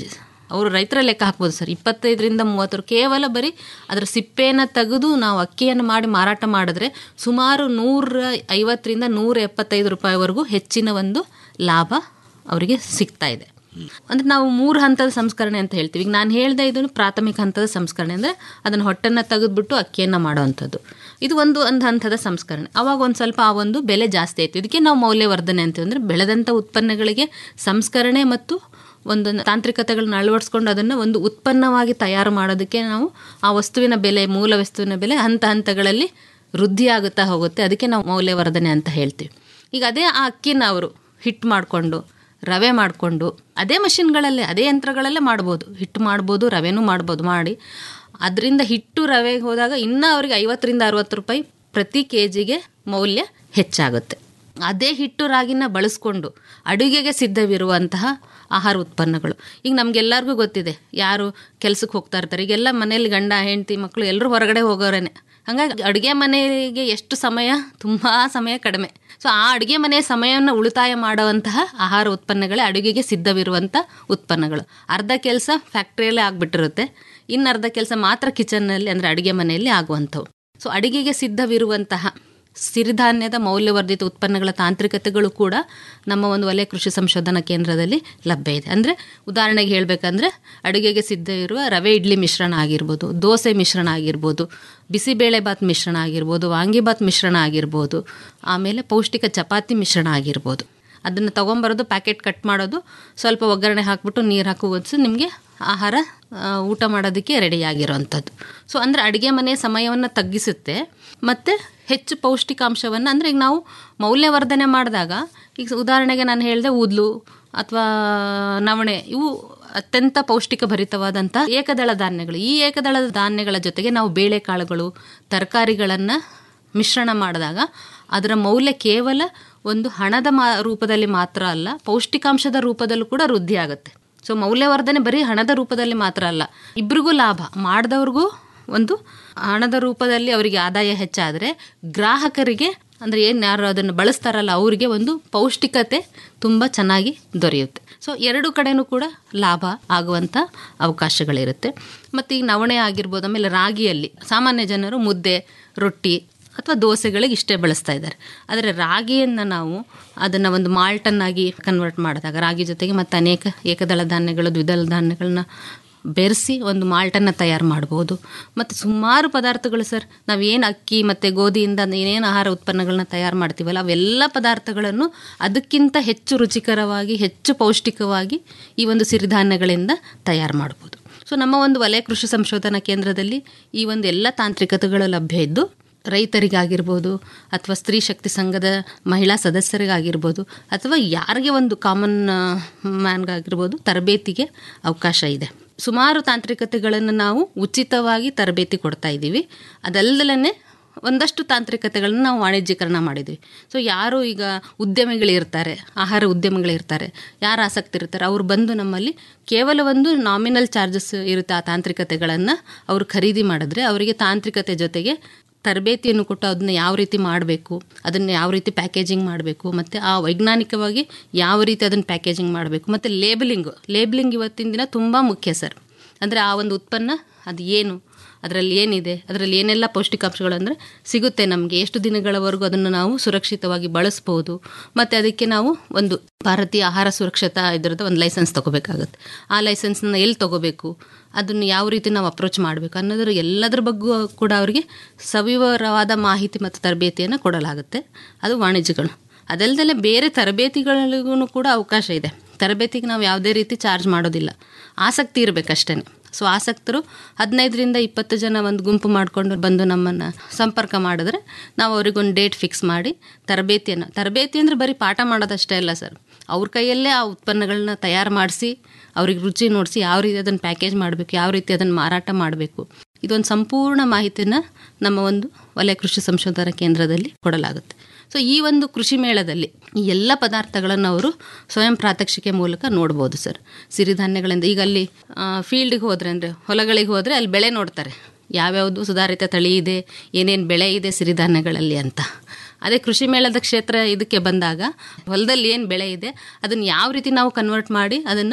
ಅವರು ರೈತರ ಲೆಕ್ಕ ಹಾಕ್ಬೋದು ಸರ್ ಇಪ್ಪತ್ತೈದರಿಂದ ಮೂವತ್ತರ ಕೇವಲ ಬರೀ ಅದರ ಸಿಪ್ಪೆಯನ್ನು ತೆಗೆದು ನಾವು ಅಕ್ಕಿಯನ್ನು ಮಾಡಿ ಮಾರಾಟ ಮಾಡಿದ್ರೆ ಸುಮಾರು ನೂರ ಐವತ್ತರಿಂದ ನೂರ ಎಪ್ಪತ್ತೈದು ರೂಪಾಯಿವರೆಗೂ ಹೆಚ್ಚಿನ ಒಂದು ಲಾಭ ಅವರಿಗೆ ಸಿಗ್ತಾ ಇದೆ ಅಂದ್ರೆ ನಾವು ಮೂರು ಹಂತದ ಸಂಸ್ಕರಣೆ ಅಂತ ಹೇಳ್ತೀವಿ ಈಗ ನಾನು ಹೇಳ್ದೆ ಇದನ್ನು ಪ್ರಾಥಮಿಕ ಹಂತದ ಸಂಸ್ಕರಣೆ ಅಂದರೆ ಅದನ್ನು ಹೊಟ್ಟನ್ನು ತೆಗೆದ್ಬಿಟ್ಟು ಅಕ್ಕಿಯನ್ನು ಮಾಡೋವಂಥದ್ದು ಇದು ಒಂದು ಒಂದು ಹಂತದ ಸಂಸ್ಕರಣೆ ಅವಾಗ ಒಂದು ಸ್ವಲ್ಪ ಆ ಒಂದು ಬೆಲೆ ಜಾಸ್ತಿ ಆಯಿತು ಇದಕ್ಕೆ ನಾವು ಮೌಲ್ಯವರ್ಧನೆ ಅಂತೀವಿ ಅಂದರೆ ಬೆಳೆದಂಥ ಉತ್ಪನ್ನಗಳಿಗೆ ಸಂಸ್ಕರಣೆ ಮತ್ತು ಒಂದು ತಾಂತ್ರಿಕತೆಗಳನ್ನ ಅಳವಡಿಸ್ಕೊಂಡು ಅದನ್ನು ಒಂದು ಉತ್ಪನ್ನವಾಗಿ ತಯಾರು ಮಾಡೋದಕ್ಕೆ ನಾವು ಆ ವಸ್ತುವಿನ ಬೆಲೆ ಮೂಲ ವಸ್ತುವಿನ ಬೆಲೆ ಹಂತ ಹಂತಗಳಲ್ಲಿ ವೃದ್ಧಿ ಆಗುತ್ತಾ ಹೋಗುತ್ತೆ ಅದಕ್ಕೆ ನಾವು ಮೌಲ್ಯವರ್ಧನೆ ಅಂತ ಹೇಳ್ತೀವಿ ಈಗ ಅದೇ ಆ ಅಕ್ಕಿನ ಅವರು ಹಿಟ್ಟು ಮಾಡಿಕೊಂಡು ರವೆ ಮಾಡಿಕೊಂಡು ಅದೇ ಮಷಿನ್ಗಳಲ್ಲೇ ಅದೇ ಯಂತ್ರಗಳಲ್ಲೇ ಮಾಡ್ಬೋದು ಹಿಟ್ಟು ಮಾಡ್ಬೋದು ರವೆನೂ ಮಾಡ್ಬೋದು ಮಾಡಿ ಅದರಿಂದ ಹಿಟ್ಟು ರವೆಗೆ ಹೋದಾಗ ಇನ್ನೂ ಅವರಿಗೆ ಐವತ್ತರಿಂದ ಅರುವತ್ತು ರೂಪಾಯಿ ಪ್ರತಿ ಕೆ ಜಿಗೆ ಮೌಲ್ಯ ಹೆಚ್ಚಾಗುತ್ತೆ ಅದೇ ಹಿಟ್ಟು ರಾಗಿನ ಬಳಸ್ಕೊಂಡು ಅಡುಗೆಗೆ ಸಿದ್ಧವಿರುವಂತಹ ಆಹಾರ ಉತ್ಪನ್ನಗಳು ಈಗ ನಮಗೆಲ್ಲರಿಗೂ ಗೊತ್ತಿದೆ ಯಾರು ಕೆಲಸಕ್ಕೆ ಹೋಗ್ತಾ ಇರ್ತಾರೆ ಈಗೆಲ್ಲ ಮನೇಲಿ ಗಂಡ ಹೆಂಡತಿ ಮಕ್ಕಳು ಎಲ್ಲರೂ ಹೊರಗಡೆ ಹೋಗೋರೇನೆ ಹಾಗಾಗಿ ಅಡುಗೆ ಮನೆಗೆ ಎಷ್ಟು ಸಮಯ ತುಂಬ ಸಮಯ ಕಡಿಮೆ ಸೊ ಆ ಅಡುಗೆ ಮನೆಯ ಸಮಯವನ್ನು ಉಳಿತಾಯ ಮಾಡುವಂತಹ ಆಹಾರ ಉತ್ಪನ್ನಗಳೇ ಅಡುಗೆಗೆ ಸಿದ್ಧವಿರುವಂಥ ಉತ್ಪನ್ನಗಳು ಅರ್ಧ ಕೆಲಸ ಫ್ಯಾಕ್ಟ್ರಿಯಲ್ಲೇ ಆಗಿಬಿಟ್ಟಿರುತ್ತೆ ಇನ್ನು ಅರ್ಧ ಕೆಲಸ ಮಾತ್ರ ಕಿಚನ್ನಲ್ಲಿ ಅಂದರೆ ಅಡುಗೆ ಮನೆಯಲ್ಲಿ ಆಗುವಂಥವು ಸೊ ಅಡುಗೆಗೆ ಸಿದ್ಧವಿರುವಂತಹ ಸಿರಿಧಾನ್ಯದ ಮೌಲ್ಯವರ್ಧಿತ ಉತ್ಪನ್ನಗಳ ತಾಂತ್ರಿಕತೆಗಳು ಕೂಡ ನಮ್ಮ ಒಂದು ವಲಯ ಕೃಷಿ ಸಂಶೋಧನಾ ಕೇಂದ್ರದಲ್ಲಿ ಲಭ್ಯ ಇದೆ ಅಂದರೆ ಉದಾಹರಣೆಗೆ ಹೇಳಬೇಕಂದ್ರೆ ಅಡುಗೆಗೆ ಸಿದ್ಧ ಇರುವ ರವೆ ಇಡ್ಲಿ ಮಿಶ್ರಣ ಆಗಿರ್ಬೋದು ದೋಸೆ ಮಿಶ್ರಣ ಆಗಿರ್ಬೋದು ಬಿಸಿಬೇಳೆ ಬಾತ್ ಮಿಶ್ರಣ ಆಗಿರ್ಬೋದು ವಾಂಗಿಬಾತ್ ಮಿಶ್ರಣ ಆಗಿರ್ಬೋದು ಆಮೇಲೆ ಪೌಷ್ಟಿಕ ಚಪಾತಿ ಮಿಶ್ರಣ ಆಗಿರ್ಬೋದು ಅದನ್ನು ತೊಗೊಂಬರೋದು ಪ್ಯಾಕೆಟ್ ಕಟ್ ಮಾಡೋದು ಸ್ವಲ್ಪ ಒಗ್ಗರಣೆ ಹಾಕ್ಬಿಟ್ಟು ನೀರು ಹಾಕಿ ಒದಿಸಿ ನಿಮಗೆ ಆಹಾರ ಆ, ಊಟ ಮಾಡೋದಕ್ಕೆ ರೆಡಿಯಾಗಿರೋವಂಥದ್ದು ಸೊ ಅಂದರೆ ಅಡುಗೆ ಮನೆಯ ಸಮಯವನ್ನು ತಗ್ಗಿಸುತ್ತೆ ಮತ್ತು ಹೆಚ್ಚು ಪೌಷ್ಟಿಕಾಂಶವನ್ನು ಅಂದರೆ ಈಗ ನಾವು ಮೌಲ್ಯವರ್ಧನೆ ಮಾಡಿದಾಗ ಈಗ ಉದಾಹರಣೆಗೆ ನಾನು ಹೇಳಿದೆ ಊದ್ಲು ಅಥವಾ ನವಣೆ ಇವು ಅತ್ಯಂತ ಪೌಷ್ಟಿಕ ಭರಿತವಾದಂಥ ಏಕದಳ ಧಾನ್ಯಗಳು ಈ ಏಕದಳ ಧಾನ್ಯಗಳ ಜೊತೆಗೆ ನಾವು ಬೇಳೆಕಾಳುಗಳು ತರಕಾರಿಗಳನ್ನು ಮಿಶ್ರಣ ಮಾಡಿದಾಗ ಅದರ ಮೌಲ್ಯ ಕೇವಲ ಒಂದು ಹಣದ ಮಾ ರೂಪದಲ್ಲಿ ಮಾತ್ರ ಅಲ್ಲ ಪೌಷ್ಟಿಕಾಂಶದ ರೂಪದಲ್ಲೂ ಕೂಡ ವೃದ್ಧಿ ಆಗುತ್ತೆ ಸೊ ಮೌಲ್ಯವರ್ಧನೆ ಬರೀ ಹಣದ ರೂಪದಲ್ಲಿ ಮಾತ್ರ ಅಲ್ಲ ಇಬ್ರಿಗೂ ಲಾಭ ಮಾಡಿದವ್ರಿಗೂ ಒಂದು ಹಣದ ರೂಪದಲ್ಲಿ ಅವರಿಗೆ ಆದಾಯ ಹೆಚ್ಚಾದರೆ ಗ್ರಾಹಕರಿಗೆ ಅಂದರೆ ಏನು ಯಾರು ಅದನ್ನು ಬಳಸ್ತಾರಲ್ಲ ಅವರಿಗೆ ಒಂದು ಪೌಷ್ಟಿಕತೆ ತುಂಬ ಚೆನ್ನಾಗಿ ದೊರೆಯುತ್ತೆ ಸೊ ಎರಡು ಕಡೆನೂ ಕೂಡ ಲಾಭ ಆಗುವಂಥ ಅವಕಾಶಗಳಿರುತ್ತೆ ಮತ್ತು ಈಗ ನವಣೆ ಆಗಿರ್ಬೋದು ಆಮೇಲೆ ರಾಗಿಯಲ್ಲಿ ಸಾಮಾನ್ಯ ಜನರು ಮುದ್ದೆ ರೊಟ್ಟಿ ಅಥವಾ ದೋಸೆಗಳಿಗೆ ಇಷ್ಟೇ ಬಳಸ್ತಾ ಇದ್ದಾರೆ ಆದರೆ ರಾಗಿಯನ್ನು ನಾವು ಅದನ್ನು ಒಂದು ಮಾಲ್ಟನ್ನಾಗಿ ಕನ್ವರ್ಟ್ ಮಾಡಿದಾಗ ರಾಗಿ ಜೊತೆಗೆ ಮತ್ತು ಅನೇಕ ಏಕದಳ ಧಾನ್ಯಗಳು ದ್ವಿದಳ ಧಾನ್ಯಗಳನ್ನ ಬೆರೆಸಿ ಒಂದು ಮಾಲ್ಟನ್ನು ತಯಾರು ಮಾಡ್ಬೋದು ಮತ್ತು ಸುಮಾರು ಪದಾರ್ಥಗಳು ಸರ್ ನಾವೇನು ಅಕ್ಕಿ ಮತ್ತು ಗೋಧಿಯಿಂದ ಏನೇನು ಆಹಾರ ಉತ್ಪನ್ನಗಳನ್ನ ತಯಾರು ಮಾಡ್ತೀವಲ್ಲ ಅವೆಲ್ಲ ಪದಾರ್ಥಗಳನ್ನು ಅದಕ್ಕಿಂತ ಹೆಚ್ಚು ರುಚಿಕರವಾಗಿ ಹೆಚ್ಚು ಪೌಷ್ಟಿಕವಾಗಿ ಈ ಒಂದು ಸಿರಿಧಾನ್ಯಗಳಿಂದ ತಯಾರು ಮಾಡ್ಬೋದು ಸೊ ನಮ್ಮ ಒಂದು ವಲಯ ಕೃಷಿ ಸಂಶೋಧನಾ ಕೇಂದ್ರದಲ್ಲಿ ಈ ಒಂದು ಎಲ್ಲ ತಾಂತ್ರಿಕತೆಗಳು ಲಭ್ಯ ಇದ್ದು ರೈತರಿಗಾಗಿರ್ಬೋದು ಅಥವಾ ಸ್ತ್ರೀ ಶಕ್ತಿ ಸಂಘದ ಮಹಿಳಾ ಸದಸ್ಯರಿಗಾಗಿರ್ಬೋದು ಅಥವಾ ಯಾರಿಗೆ ಒಂದು ಕಾಮನ್ ಮ್ಯಾನ್ಗಾಗಿರ್ಬೋದು ತರಬೇತಿಗೆ ಅವಕಾಶ ಇದೆ ಸುಮಾರು ತಾಂತ್ರಿಕತೆಗಳನ್ನು ನಾವು ಉಚಿತವಾಗಿ ತರಬೇತಿ ಕೊಡ್ತಾ ಇದ್ದೀವಿ ಅದಲ್ಲದಲೇ ಒಂದಷ್ಟು ತಾಂತ್ರಿಕತೆಗಳನ್ನು ನಾವು ವಾಣಿಜ್ಯೀಕರಣ ಮಾಡಿದ್ವಿ ಸೊ ಯಾರು ಈಗ ಉದ್ಯಮಿಗಳಿರ್ತಾರೆ ಆಹಾರ ಉದ್ಯಮಿಗಳಿರ್ತಾರೆ ಯಾರು ಆಸಕ್ತಿ ಇರ್ತಾರೆ ಅವ್ರು ಬಂದು ನಮ್ಮಲ್ಲಿ ಕೇವಲ ಒಂದು ನಾಮಿನಲ್ ಚಾರ್ಜಸ್ ಇರುತ್ತೆ ಆ ತಾಂತ್ರಿಕತೆಗಳನ್ನು ಅವರು ಖರೀದಿ ಮಾಡಿದ್ರೆ ಅವರಿಗೆ ತಾಂತ್ರಿಕತೆ ಜೊತೆಗೆ ತರಬೇತಿಯನ್ನು ಕೊಟ್ಟು ಅದನ್ನ ಯಾವ ರೀತಿ ಮಾಡಬೇಕು ಅದನ್ನು ಯಾವ ರೀತಿ ಪ್ಯಾಕೇಜಿಂಗ್ ಮಾಡಬೇಕು ಮತ್ತು ಆ ವೈಜ್ಞಾನಿಕವಾಗಿ ಯಾವ ರೀತಿ ಅದನ್ನು ಪ್ಯಾಕೇಜಿಂಗ್ ಮಾಡಬೇಕು ಮತ್ತು ಲೇಬಲಿಂಗು ಲೇಬಲಿಂಗ್ ಇವತ್ತಿನ ದಿನ ತುಂಬ ಮುಖ್ಯ ಸರ್ ಅಂದರೆ ಆ ಒಂದು ಉತ್ಪನ್ನ ಅದು ಏನು ಅದರಲ್ಲಿ ಏನಿದೆ ಅದರಲ್ಲಿ ಏನೆಲ್ಲ ಪೌಷ್ಟಿಕಾಂಶಗಳು ಅಂದರೆ ಸಿಗುತ್ತೆ ನಮಗೆ ಎಷ್ಟು ದಿನಗಳವರೆಗೂ ಅದನ್ನು ನಾವು ಸುರಕ್ಷಿತವಾಗಿ ಬಳಸ್ಬೋದು ಮತ್ತು ಅದಕ್ಕೆ ನಾವು ಒಂದು ಭಾರತೀಯ ಆಹಾರ ಸುರಕ್ಷತಾ ಇದರದ್ದು ಒಂದು ಲೈಸೆನ್ಸ್ ತೊಗೋಬೇಕಾಗುತ್ತೆ ಆ ಲೈಸೆನ್ಸ್ನ ಎಲ್ಲಿ ತೊಗೋಬೇಕು ಅದನ್ನು ಯಾವ ರೀತಿ ನಾವು ಅಪ್ರೋಚ್ ಮಾಡಬೇಕು ಅನ್ನೋದ್ರ ಎಲ್ಲದರ ಬಗ್ಗೆ ಕೂಡ ಅವರಿಗೆ ಸವಿವರವಾದ ಮಾಹಿತಿ ಮತ್ತು ತರಬೇತಿಯನ್ನು ಕೊಡಲಾಗುತ್ತೆ ಅದು ವಾಣಿಜ್ಯಗಳು ಅದಲ್ಲದೆ ಬೇರೆ ತರಬೇತಿಗಳಿಗೂ ಕೂಡ ಅವಕಾಶ ಇದೆ ತರಬೇತಿಗೆ ನಾವು ಯಾವುದೇ ರೀತಿ ಚಾರ್ಜ್ ಮಾಡೋದಿಲ್ಲ ಆಸಕ್ತಿ ಇರಬೇಕಷ್ಟೇ ಸೊ ಆಸಕ್ತರು ಹದಿನೈದರಿಂದ ಇಪ್ಪತ್ತು ಜನ ಒಂದು ಗುಂಪು ಮಾಡಿಕೊಂಡು ಬಂದು ನಮ್ಮನ್ನು ಸಂಪರ್ಕ ಮಾಡಿದ್ರೆ ನಾವು ಅವ್ರಿಗೊಂದು ಡೇಟ್ ಫಿಕ್ಸ್ ಮಾಡಿ ತರಬೇತಿಯನ್ನು ತರಬೇತಿ ಅಂದರೆ ಬರೀ ಪಾಠ ಮಾಡೋದಷ್ಟೇ ಅಲ್ಲ ಸರ್ ಅವ್ರ ಕೈಯಲ್ಲೇ ಆ ಉತ್ಪನ್ನಗಳನ್ನ ತಯಾರು ಮಾಡಿಸಿ ಅವ್ರಿಗೆ ರುಚಿ ನೋಡಿಸಿ ಯಾವ ರೀತಿ ಅದನ್ನು ಪ್ಯಾಕೇಜ್ ಮಾಡಬೇಕು ಯಾವ ರೀತಿ ಅದನ್ನು ಮಾರಾಟ ಮಾಡಬೇಕು ಇದೊಂದು ಸಂಪೂರ್ಣ ಮಾಹಿತಿಯನ್ನು ನಮ್ಮ ಒಂದು ವಲಯ ಕೃಷಿ ಸಂಶೋಧನಾ ಕೇಂದ್ರದಲ್ಲಿ ಕೊಡಲಾಗುತ್ತೆ ಸೊ ಈ ಒಂದು ಕೃಷಿ ಮೇಳದಲ್ಲಿ ಈ ಎಲ್ಲ ಪದಾರ್ಥಗಳನ್ನು ಅವರು ಸ್ವಯಂ ಪ್ರಾತ್ಯಕ್ಷಿಕೆ ಮೂಲಕ ನೋಡ್ಬೋದು ಸರ್ ಸಿರಿಧಾನ್ಯಗಳಿಂದ ಈಗ ಅಲ್ಲಿ ಫೀಲ್ಡಿಗೆ ಹೋದರೆ ಅಂದರೆ ಹೊಲಗಳಿಗೆ ಹೋದರೆ ಅಲ್ಲಿ ಬೆಳೆ ನೋಡ್ತಾರೆ ಯಾವ್ಯಾವುದು ಸುಧಾರಿತ ತಳಿ ಇದೆ ಏನೇನು ಬೆಳೆ ಇದೆ ಸಿರಿಧಾನ್ಯಗಳಲ್ಲಿ ಅಂತ ಅದೇ ಕೃಷಿ ಮೇಳದ ಕ್ಷೇತ್ರ ಇದಕ್ಕೆ ಬಂದಾಗ ಹೊಲದಲ್ಲಿ ಏನು ಬೆಳೆ ಇದೆ ಅದನ್ನು ಯಾವ ರೀತಿ ನಾವು ಕನ್ವರ್ಟ್ ಮಾಡಿ ಅದನ್ನು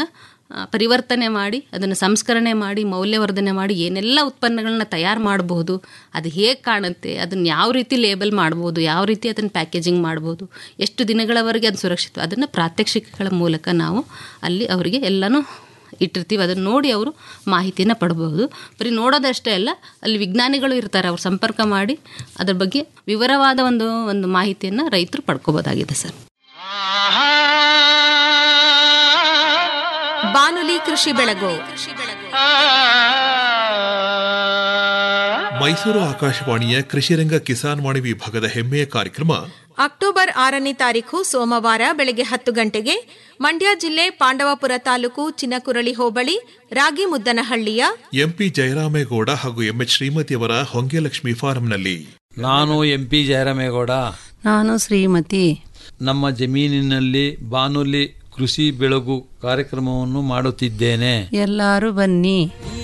ಆ, ಪರಿವರ್ತನೆ ಮಾಡಿ ಅದನ್ನು ಸಂಸ್ಕರಣೆ ಮಾಡಿ ಮೌಲ್ಯವರ್ಧನೆ ಮಾಡಿ ಏನೆಲ್ಲ ಉತ್ಪನ್ನಗಳನ್ನ ತಯಾರು ಮಾಡಬಹುದು ಅದು ಹೇಗೆ ಕಾಣುತ್ತೆ ಅದನ್ನು ಯಾವ ರೀತಿ ಲೇಬಲ್ ಮಾಡ್ಬೋದು ಯಾವ ರೀತಿ ಅದನ್ನು ಪ್ಯಾಕೇಜಿಂಗ್ ಮಾಡ್ಬೋದು ಎಷ್ಟು ದಿನಗಳವರೆಗೆ ಅದು ಸುರಕ್ಷಿತ ಅದನ್ನು ಪ್ರಾತ್ಯಕ್ಷಿಕೆಗಳ ಮೂಲಕ ನಾವು ಅಲ್ಲಿ ಅವರಿಗೆ ಎಲ್ಲನೂ ಇಟ್ಟಿರ್ತೀವಿ ಅದನ್ನು ನೋಡಿ ಅವರು ಮಾಹಿತಿಯನ್ನು ಪಡ್ಬೋದು ಬರೀ ನೋಡೋದಷ್ಟೇ ಅಲ್ಲ ಅಲ್ಲಿ ವಿಜ್ಞಾನಿಗಳು ಇರ್ತಾರೆ ಅವ್ರು ಸಂಪರ್ಕ ಮಾಡಿ ಅದ್ರ ಬಗ್ಗೆ ವಿವರವಾದ ಒಂದು ಒಂದು ಮಾಹಿತಿಯನ್ನು ರೈತರು ಪಡ್ಕೋಬೋದಾಗಿದೆ ಸರ್ ಬಾನುಲಿ ಕೃಷಿ ಬೆಳಗು ಮೈಸೂರು ಆಕಾಶವಾಣಿಯ ಕೃಷಿರಂಗ ಕಿಸಾನ್ ವಾಣಿ ವಿಭಾಗದ ಹೆಮ್ಮೆಯ ಕಾರ್ಯಕ್ರಮ ಅಕ್ಟೋಬರ್ ಆರನೇ ತಾರೀಕು ಸೋಮವಾರ ಬೆಳಗ್ಗೆ ಹತ್ತು ಗಂಟೆಗೆ ಮಂಡ್ಯ ಜಿಲ್ಲೆ ಪಾಂಡವಪುರ ತಾಲೂಕು ಚಿನಕುರಳಿ ಹೋಬಳಿ ರಾಗಿಮುದ್ದನಹಳ್ಳಿಯ ಎಂಪಿ ಜಯರಾಮೇಗೌಡ ಹಾಗೂ ಎಂಎಚ್ ಶ್ರೀಮತಿಯವರ ಹೊಂಗೆಲಕ್ಷ್ಮಿ ಫಾರಂನಲ್ಲಿ ನಾನು ಎಂ ಪಿ ಜಯರಾಮೇಗೌಡ ನಾನು ಶ್ರೀಮತಿ ನಮ್ಮ ಜಮೀನಿನಲ್ಲಿ ಬಾನುಲಿ ಕೃಷಿ ಬೆಳಗು ಕಾರ್ಯಕ್ರಮವನ್ನು ಮಾಡುತ್ತಿದ್ದೇನೆ ಎಲ್ಲರೂ ಬನ್ನಿ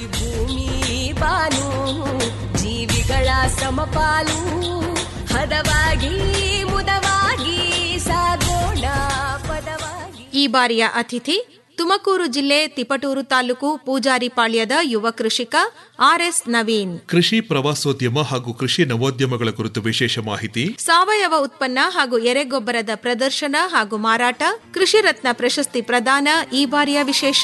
ಬಾನು ಜೀವಿಗಳ ಸಮಪಾಲು ಹದವಾಗಿ ಮುದವಾಗಿ ಸಾಗೋಣ ಪದವಾಗಿ ಈ ಬಾರಿಯ ಅತಿಥಿ ತುಮಕೂರು ಜಿಲ್ಲೆ ತಿಪಟೂರು ತಾಲೂಕು ಪೂಜಾರಿಪಾಳ್ಯದ ಯುವ ಕೃಷಿಕ ಆರ್ಎಸ್ ನವೀನ್ ಕೃಷಿ ಪ್ರವಾಸೋದ್ಯಮ ಹಾಗೂ ಕೃಷಿ ನವೋದ್ಯಮಗಳ ಕುರಿತು ವಿಶೇಷ ಮಾಹಿತಿ ಸಾವಯವ ಉತ್ಪನ್ನ ಹಾಗೂ ಎರೆಗೊಬ್ಬರದ ಪ್ರದರ್ಶನ ಹಾಗೂ ಮಾರಾಟ ಕೃಷಿ ರತ್ನ ಪ್ರಶಸ್ತಿ ಪ್ರದಾನ ಈ ಬಾರಿಯ ವಿಶೇಷ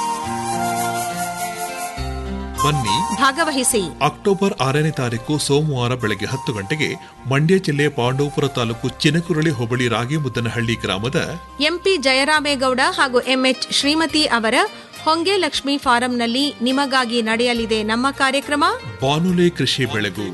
ಬನ್ನಿ ಭಾಗವಹಿಸಿ ಅಕ್ಟೋಬರ್ ಆರನೇ ತಾರೀಕು ಸೋಮವಾರ ಬೆಳಗ್ಗೆ ಹತ್ತು ಗಂಟೆಗೆ ಮಂಡ್ಯ ಜಿಲ್ಲೆ ಪಾಂಡವಪುರ ತಾಲೂಕು ಚಿನಕುರಳಿ ಹೋಬಳಿ ರಾಗಿಮುದ್ದನಹಳ್ಳಿ ಗ್ರಾಮದ ಎಂಪಿ ಜಯರಾಮೇಗೌಡ ಹಾಗೂ ಎಂಎಚ್ ಶ್ರೀಮತಿ ಅವರ ಹೊಂಗೆ ಲಕ್ಷ್ಮಿ ಫಾರಂನಲ್ಲಿ ನಿಮಗಾಗಿ ನಡೆಯಲಿದೆ ನಮ್ಮ ಕಾರ್ಯಕ್ರಮ ಬಾನುಲಿ ಕೃಷಿ ಬೆಳಗು